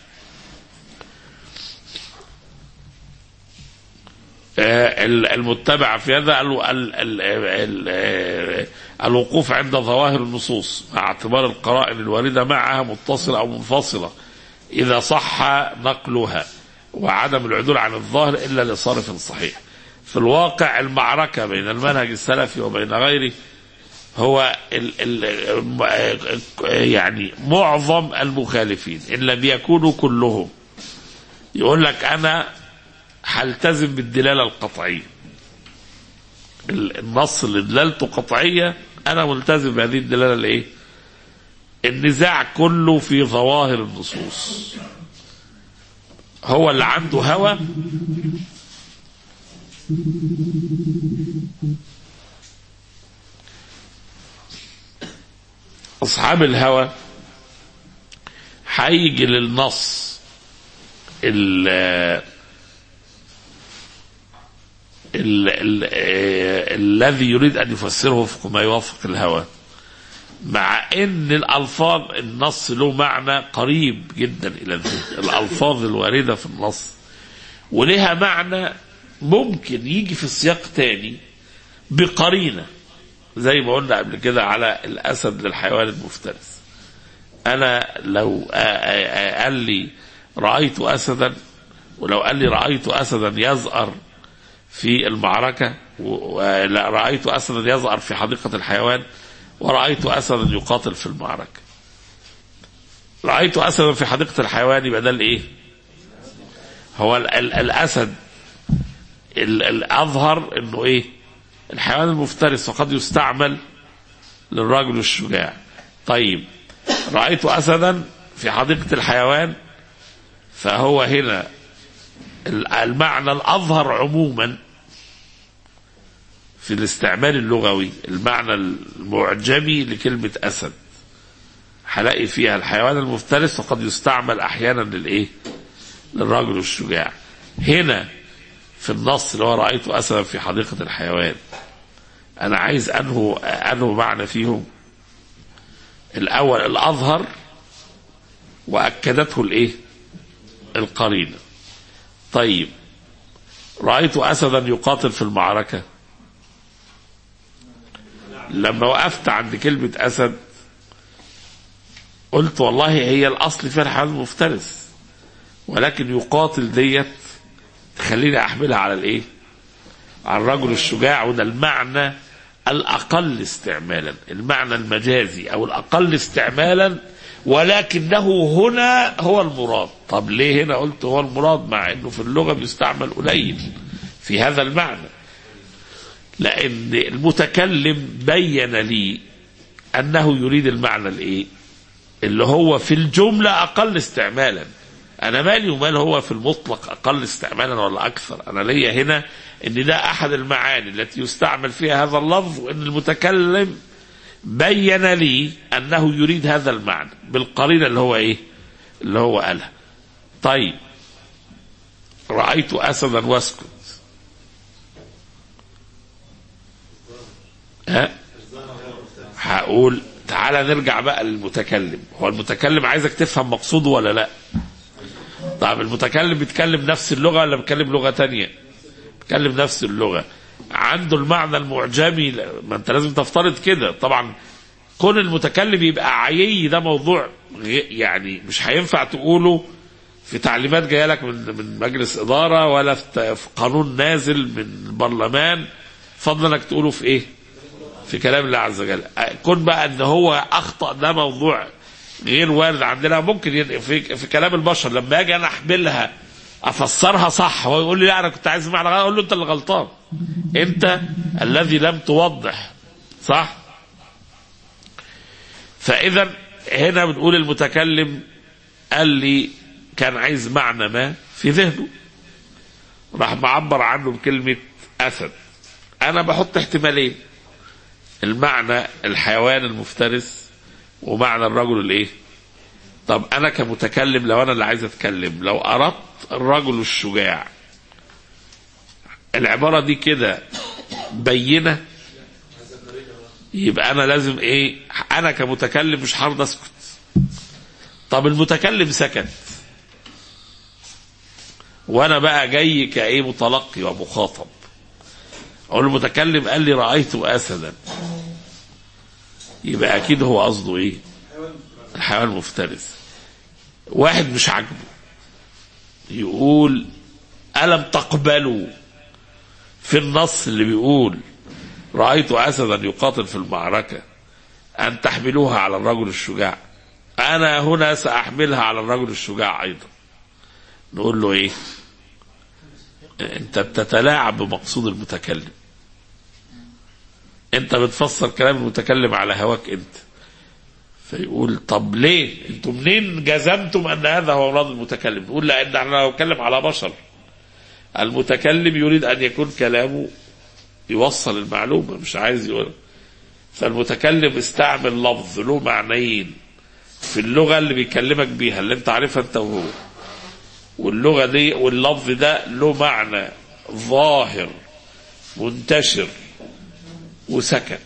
آه، المتبعة في هذا ال- ال- ال- ال- آه، الوقوف عند ظواهر النصوص مع اعتبار القرائن الواردة معها متصلة أو منفصلة إذا صح نقلها وعدم العدول عن الظاهر إلا لصارف صحيح في الواقع المعركة بين المنهج السلفي وبين غيره هو ال ال يعني معظم المخالفين ان لم يكونوا كلهم يقول لك انا هلتزم بالدلاله القطعيه ال- النص اللي دلالته قطعيه انا ملتزم بهذه الدلاله الايه؟ النزاع كله في ظواهر النصوص هو اللي عنده هوى اصحاب الهوى هيجي للنص ال ال ال آه، الذي يريد ان يفسره وفق ما يوافق الهوى مع ان الالفاظ النص له معنى قريب جدا الى الذهن الالفاظ الوارده في النص ولها معنى ممكن يجي في السياق تاني بقرينه زي ما قلنا قبل كده على الاسد للحيوان المفترس انا لو آ- آ- آ- قال لي رايت اسدا ولو قال لي رايت اسدا يزأر في المعركه و- ولا رايت اسدا يزأر في حديقه الحيوان ورأيت أسدا يقاتل في المعركة رأيت أسدا في حديقة الحيوان يبقى ده الإيه هو ال ال الأسد ال الأظهر إنه إيه الحيوان المفترس وقد يستعمل للرجل الشجاع طيب رأيت أسدا في حديقة الحيوان فهو هنا ال- المعنى الأظهر عموما في الاستعمال اللغوي المعنى المعجمي لكلمة أسد هلاقي فيها الحيوان المفترس وقد يستعمل أحيانا للإيه للرجل الشجاع هنا في النص اللي هو رأيت أسدا في حديقة الحيوان أنا عايز أنه أنه معنى فيهم الأول الأظهر وأكدته الإيه القرينة طيب رأيت أسدا يقاتل في المعركة لما وقفت عند كلمة أسد قلت والله هي الأصل فيها الحيوان المفترس ولكن يقاتل ديت تخليني أحملها على الإيه؟ على الرجل الشجاع وده المعنى الأقل استعمالا المعنى المجازي أو الأقل استعمالا ولكنه هنا هو المراد طب ليه هنا قلت هو المراد مع أنه في اللغة بيستعمل قليل في هذا المعنى لأن المتكلم بين لي أنه يريد المعنى الإيه؟ اللي هو في الجملة أقل استعمالا أنا مالي ومال هو في المطلق أقل استعمالا ولا أكثر أنا ليا هنا أن ده أحد المعاني التي يستعمل فيها هذا اللفظ وأن المتكلم بين لي أنه يريد هذا المعنى بالقرينة اللي هو إيه اللي هو قالها طيب رأيت أسدا واسكت ها هقول تعالى نرجع بقى للمتكلم هو المتكلم عايزك تفهم مقصوده ولا لا طب المتكلم بيتكلم نفس اللغة ولا بيتكلم لغة تانية بيتكلم نفس اللغة عنده المعنى المعجمي ما انت لازم تفترض كده طبعا كون المتكلم يبقى عيي ده موضوع غ- يعني مش هينفع تقوله في تعليمات جايه لك من من مجلس اداره ولا في ت- في قانون نازل من البرلمان فضلا انك تقوله في ايه؟ في كلام الله عز وجل كون بقى ان هو اخطا ده موضوع غير وارد عندنا ممكن ين- في, في كلام البشر لما اجي انا احملها افسرها صح هو يقول لي لا انا كنت عايز معنى غلط اقول له انت اللي غلطان انت الذي لم توضح صح فاذا هنا بنقول المتكلم قال لي كان عايز معنى ما في ذهنه راح معبر عنه بكلمه اسد انا بحط احتمالين المعنى الحيوان المفترس ومعنى الرجل الايه طب انا كمتكلم لو انا اللي عايز اتكلم لو اردت الرجل الشجاع العباره دي كده بينه يبقى انا لازم ايه انا كمتكلم مش هرضى اسكت طب المتكلم سكت وانا بقى جاي كايه متلقي ومخاطب اقول المتكلم قال لي رايت اسدا يبقى اكيد هو قصده ايه الحيوان المفترس واحد مش عاجبه يقول ألم تقبلوا في النص اللي بيقول رأيت أسدا يقاتل في المعركة أن تحملوها على الرجل الشجاع أنا هنا سأحملها على الرجل الشجاع أيضا نقول له إيه أنت بتتلاعب بمقصود المتكلم أنت بتفسر كلام المتكلم على هواك أنت فيقول طب ليه انتم منين جزمتم ان هذا هو مراد المتكلم نقول لان احنا نتكلم على بشر المتكلم يريد ان يكون كلامه يوصل المعلومه مش عايز يقول فالمتكلم استعمل لفظ له معنيين في اللغه اللي بيكلمك بيها اللي انت عارفها انت وهو واللغه دي واللفظ ده له معنى ظاهر منتشر وسكت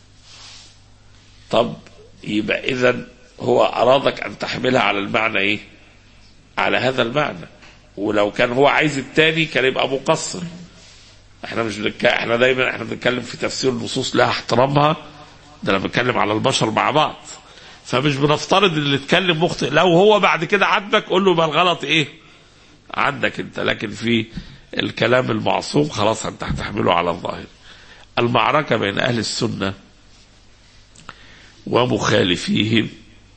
طب يبقى اذا هو ارادك ان تحملها على المعنى ايه على هذا المعنى ولو كان هو عايز التاني كان يبقى مقصر احنا مش بنك... احنا دايما احنا بنتكلم في تفسير النصوص لها احترامها ده انا بتكلم على البشر مع بعض فمش بنفترض ان اللي اتكلم مخطئ لو هو بعد كده عاتبك قول له يبقى الغلط ايه عندك انت لكن في الكلام المعصوم خلاص انت هتحمله على الظاهر المعركه بين اهل السنه ومخالفيهم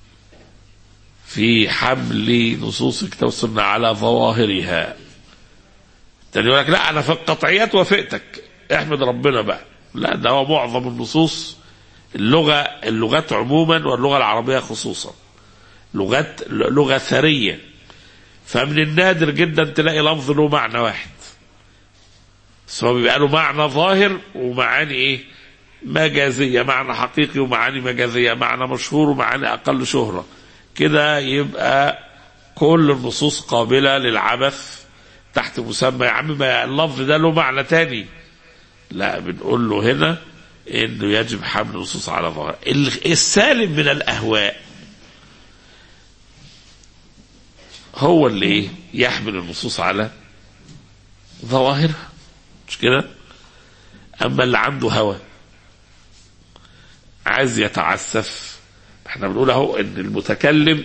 في حمل نصوص الكتاب والسنة على ظواهرها تاني يقول لك لا أنا في القطعيات وافقتك احمد ربنا بقى لا ده هو معظم النصوص اللغة اللغات عموما واللغة العربية خصوصا لغات لغة ثرية فمن النادر جدا تلاقي لفظ له معنى واحد سواء بيبقى له معنى ظاهر ومعاني ايه مجازية معنى حقيقي ومعاني مجازية معنى مشهور ومعاني أقل شهرة كده يبقى كل النصوص قابلة للعبث تحت مسمى يا عم ما اللفظ ده له معنى تاني لا بنقول له هنا انه يجب حمل النصوص على ظاهر السالم من الاهواء هو اللي ايه يحمل النصوص على ظواهرها مش كده اما اللي عنده هوى عايز يتعسف احنا بنقول اهو ان المتكلم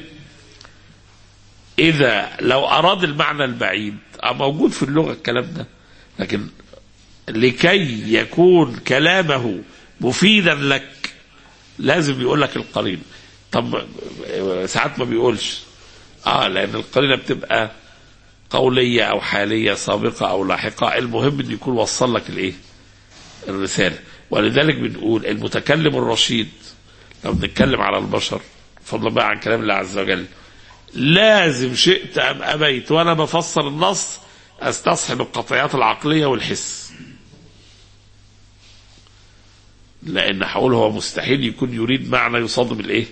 اذا لو اراد المعنى البعيد اه موجود في اللغه الكلام ده لكن لكي يكون كلامه مفيدا لك لازم يقول لك القرين طب ساعات ما بيقولش اه لان القرينه بتبقى قوليه او حاليه سابقه او لاحقه المهم ان يكون وصل لك الايه الرساله ولذلك بنقول المتكلم الرشيد لو بنتكلم على البشر فضلا بقى عن كلام الله عز وجل لازم شئت ام ابيت وانا بفسر النص استصحب القطعيات العقليه والحس لان هقول هو مستحيل يكون يريد معنى يصادم الايه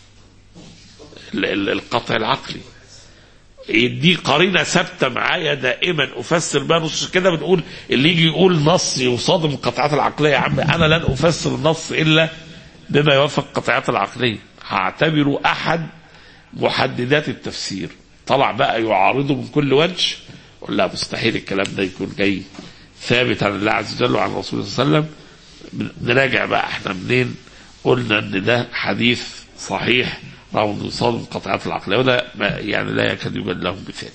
القطع العقلي دي قرينه ثابته معايا دائما افسر بها نص كده بنقول اللي يجي يقول نص يصادم القطعات العقليه يا عم انا لن افسر النص الا بما يوافق القطعات العقليه هعتبره احد محددات التفسير طلع بقى يعارضه من كل وجه لا مستحيل الكلام ده يكون جاي ثابت عن الله عز وجل وعن الرسول صلى الله عليه وسلم نراجع بقى احنا منين قلنا ان ده حديث صحيح رغم انه يصادم القطعات العقليه وده يعني لا يكاد يوجد له مثال.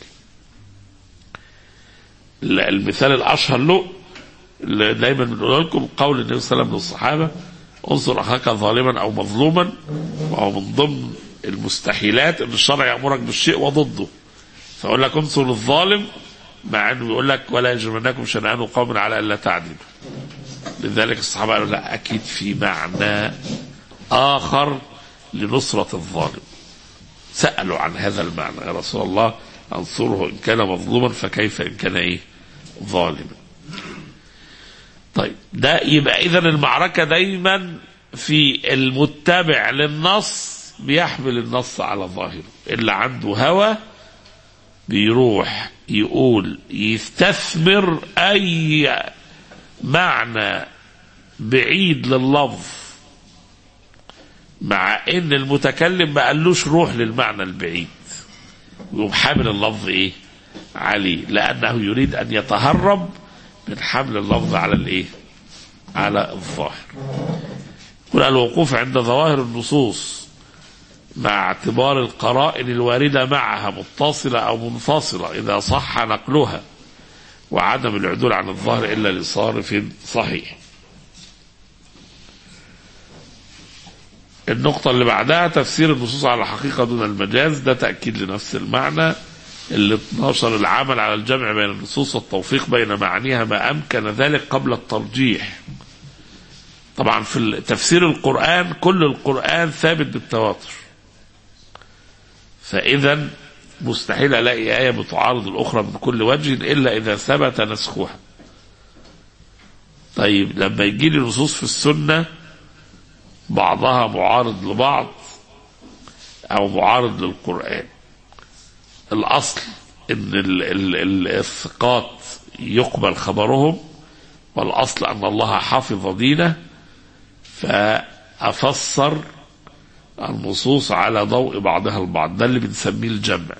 المثال الاشهر له اللي دايما بنقول لكم قول النبي صلى الله عليه وسلم للصحابه انصر اخاك ظالما او مظلوما وهو من ضمن المستحيلات ان الشرع يامرك بالشيء وضده. فيقول لك انصر الظالم مع انه بيقول لك ولا يجرمنكم شنآن قوم على الا تعدلوا. لذلك الصحابه قالوا لا اكيد في معنى اخر لنصرة الظالم سألوا عن هذا المعنى يا رسول الله انصره إن كان مظلوما فكيف إن كان إيه ظالما طيب ده يبقى إذا المعركة دايما في المتبع للنص بيحمل النص على ظاهره اللي عنده هوى بيروح يقول يستثمر أي معنى بعيد لللفظ مع ان المتكلم ما قالوش روح للمعنى البعيد ويقوم حامل اللفظ ايه عليه لانه يريد ان يتهرب من حمل اللفظ على الايه على الظاهر يقول الوقوف عند ظواهر النصوص مع اعتبار القرائن الواردة معها متصلة أو منفصلة إذا صح نقلها وعدم العدول عن الظاهر إلا لصارف صحيح النقطة اللي بعدها تفسير النصوص على الحقيقة دون المجاز ده تأكيد لنفس المعنى اللي 12 العمل على الجمع بين النصوص والتوفيق بين معانيها ما أمكن ذلك قبل الترجيح طبعا في تفسير القرآن كل القرآن ثابت بالتواتر فإذا مستحيل ألاقي آية بتعارض الأخرى من كل وجه إلا إذا ثبت نسخها طيب لما يجي لي نصوص في السنة بعضها معارض لبعض أو معارض للقرآن الأصل إن ال- ال- ال- الثقات يقبل خبرهم والأصل أن الله حفظ دينه فأفسر النصوص على ضوء بعضها البعض ده اللي بنسميه الجمع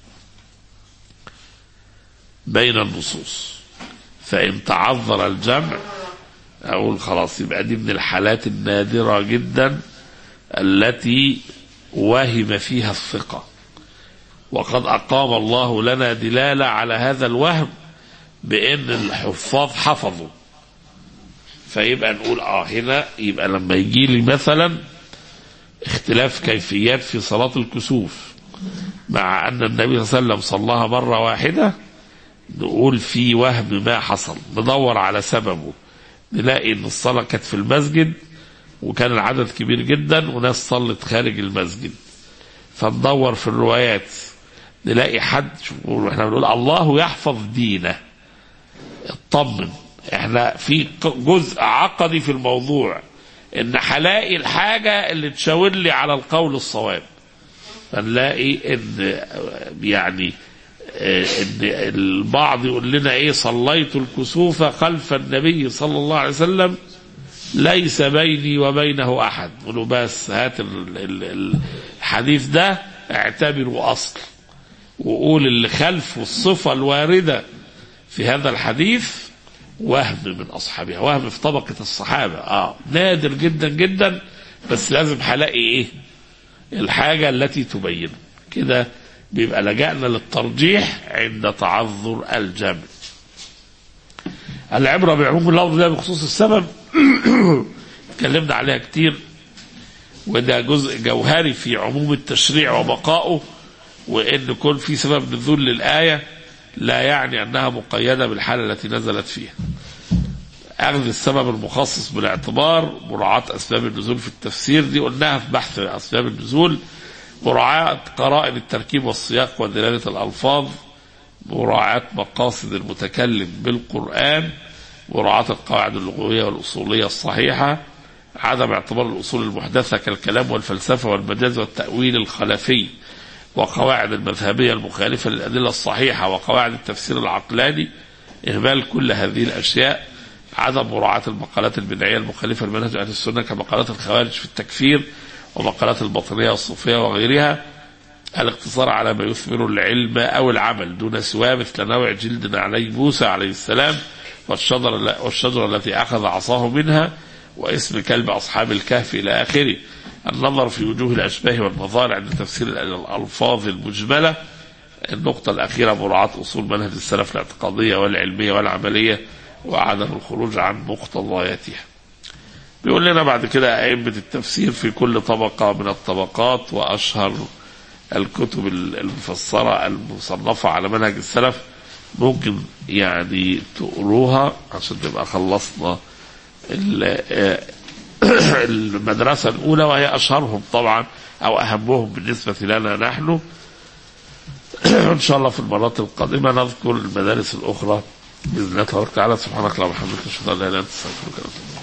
بين النصوص فإن تعذر الجمع أقول خلاص يبقى دي من الحالات النادرة جدا التي وهم فيها الثقة وقد أقام الله لنا دلالة على هذا الوهم بأن الحفاظ حفظوا فيبقى نقول اه هنا يبقى لما يجي لي مثلا اختلاف كيفيات في صلاة الكسوف مع أن النبي صلى الله عليه وسلم صلاها مرة واحدة نقول في وهم ما حصل ندور على سببه نلاقي ان الصلاة كانت في المسجد وكان العدد كبير جدا وناس صلت خارج المسجد فندور في الروايات نلاقي حد شوفوا احنا بنقول الله يحفظ دينه اطمن احنا في جزء عقدي في الموضوع ان هلاقي الحاجة اللي تشاور لي على القول الصواب فنلاقي ان يعني آه، ان البعض يقول لنا ايه صليت الكسوف خلف النبي صلى الله عليه وسلم ليس بيني وبينه احد قولوا بس هات ال- ال- الحديث ده اعتبره اصل وقول اللي خلفه الصفة الواردة في هذا الحديث وهم من اصحابها وهم في طبقة الصحابة اه نادر جدا جدا بس لازم هلاقي ايه الحاجة التي تبين كده بيبقى لجأنا للترجيح عند تعذر الجمع العبرة بعموم اللفظ ده بخصوص السبب اتكلمنا عليها كتير وده جزء جوهري في عموم التشريع وبقائه وان كل في سبب نزول للآية لا يعني انها مقيدة بالحالة التي نزلت فيها اخذ السبب المخصص بالاعتبار مراعاة اسباب النزول في التفسير دي قلناها في بحث اسباب النزول مراعاة قرائن التركيب والسياق ودلالة الألفاظ مراعاة مقاصد المتكلم بالقرآن مراعاة القواعد اللغوية والأصولية الصحيحة عدم اعتبار الأصول المحدثة كالكلام والفلسفة والمجاز والتأويل الخلفي وقواعد المذهبية المخالفة للأدلة الصحيحة وقواعد التفسير العقلاني إهمال كل هذه الأشياء عدم مراعاة المقالات البدعية المخالفة لمنهج أهل السنة كمقالات الخوارج في التكفير ومقالات الباطنية والصوفية وغيرها الاقتصار على ما يثمر العلم أو العمل دون سواه مثل نوع جلد علي موسى عليه السلام والشجرة, والشجرة التي أخذ عصاه منها واسم كلب أصحاب الكهف إلى آخره النظر في وجوه الأشباه والنظائر عند تفسير الألفاظ المجملة النقطة الأخيرة مراعاة أصول منهج السلف الاعتقادية والعلمية والعملية وعدم الخروج عن مقتضياتها بيقول لنا بعد كده أئمة التفسير في كل طبقة من الطبقات وأشهر الكتب المفسرة المصنفة على منهج السلف ممكن يعني تقروها عشان نبقى خلصنا المدرسة الأولى وهي أشهرهم طبعا أو أهمهم بالنسبة لنا نحن إن شاء الله في المرات القادمة نذكر المدارس الأخرى بإذن الله تبارك وتعالى سبحانك اللهم وبحمدك أشهد أن لا إله إلا أنت أستغفرك وأتوب إليك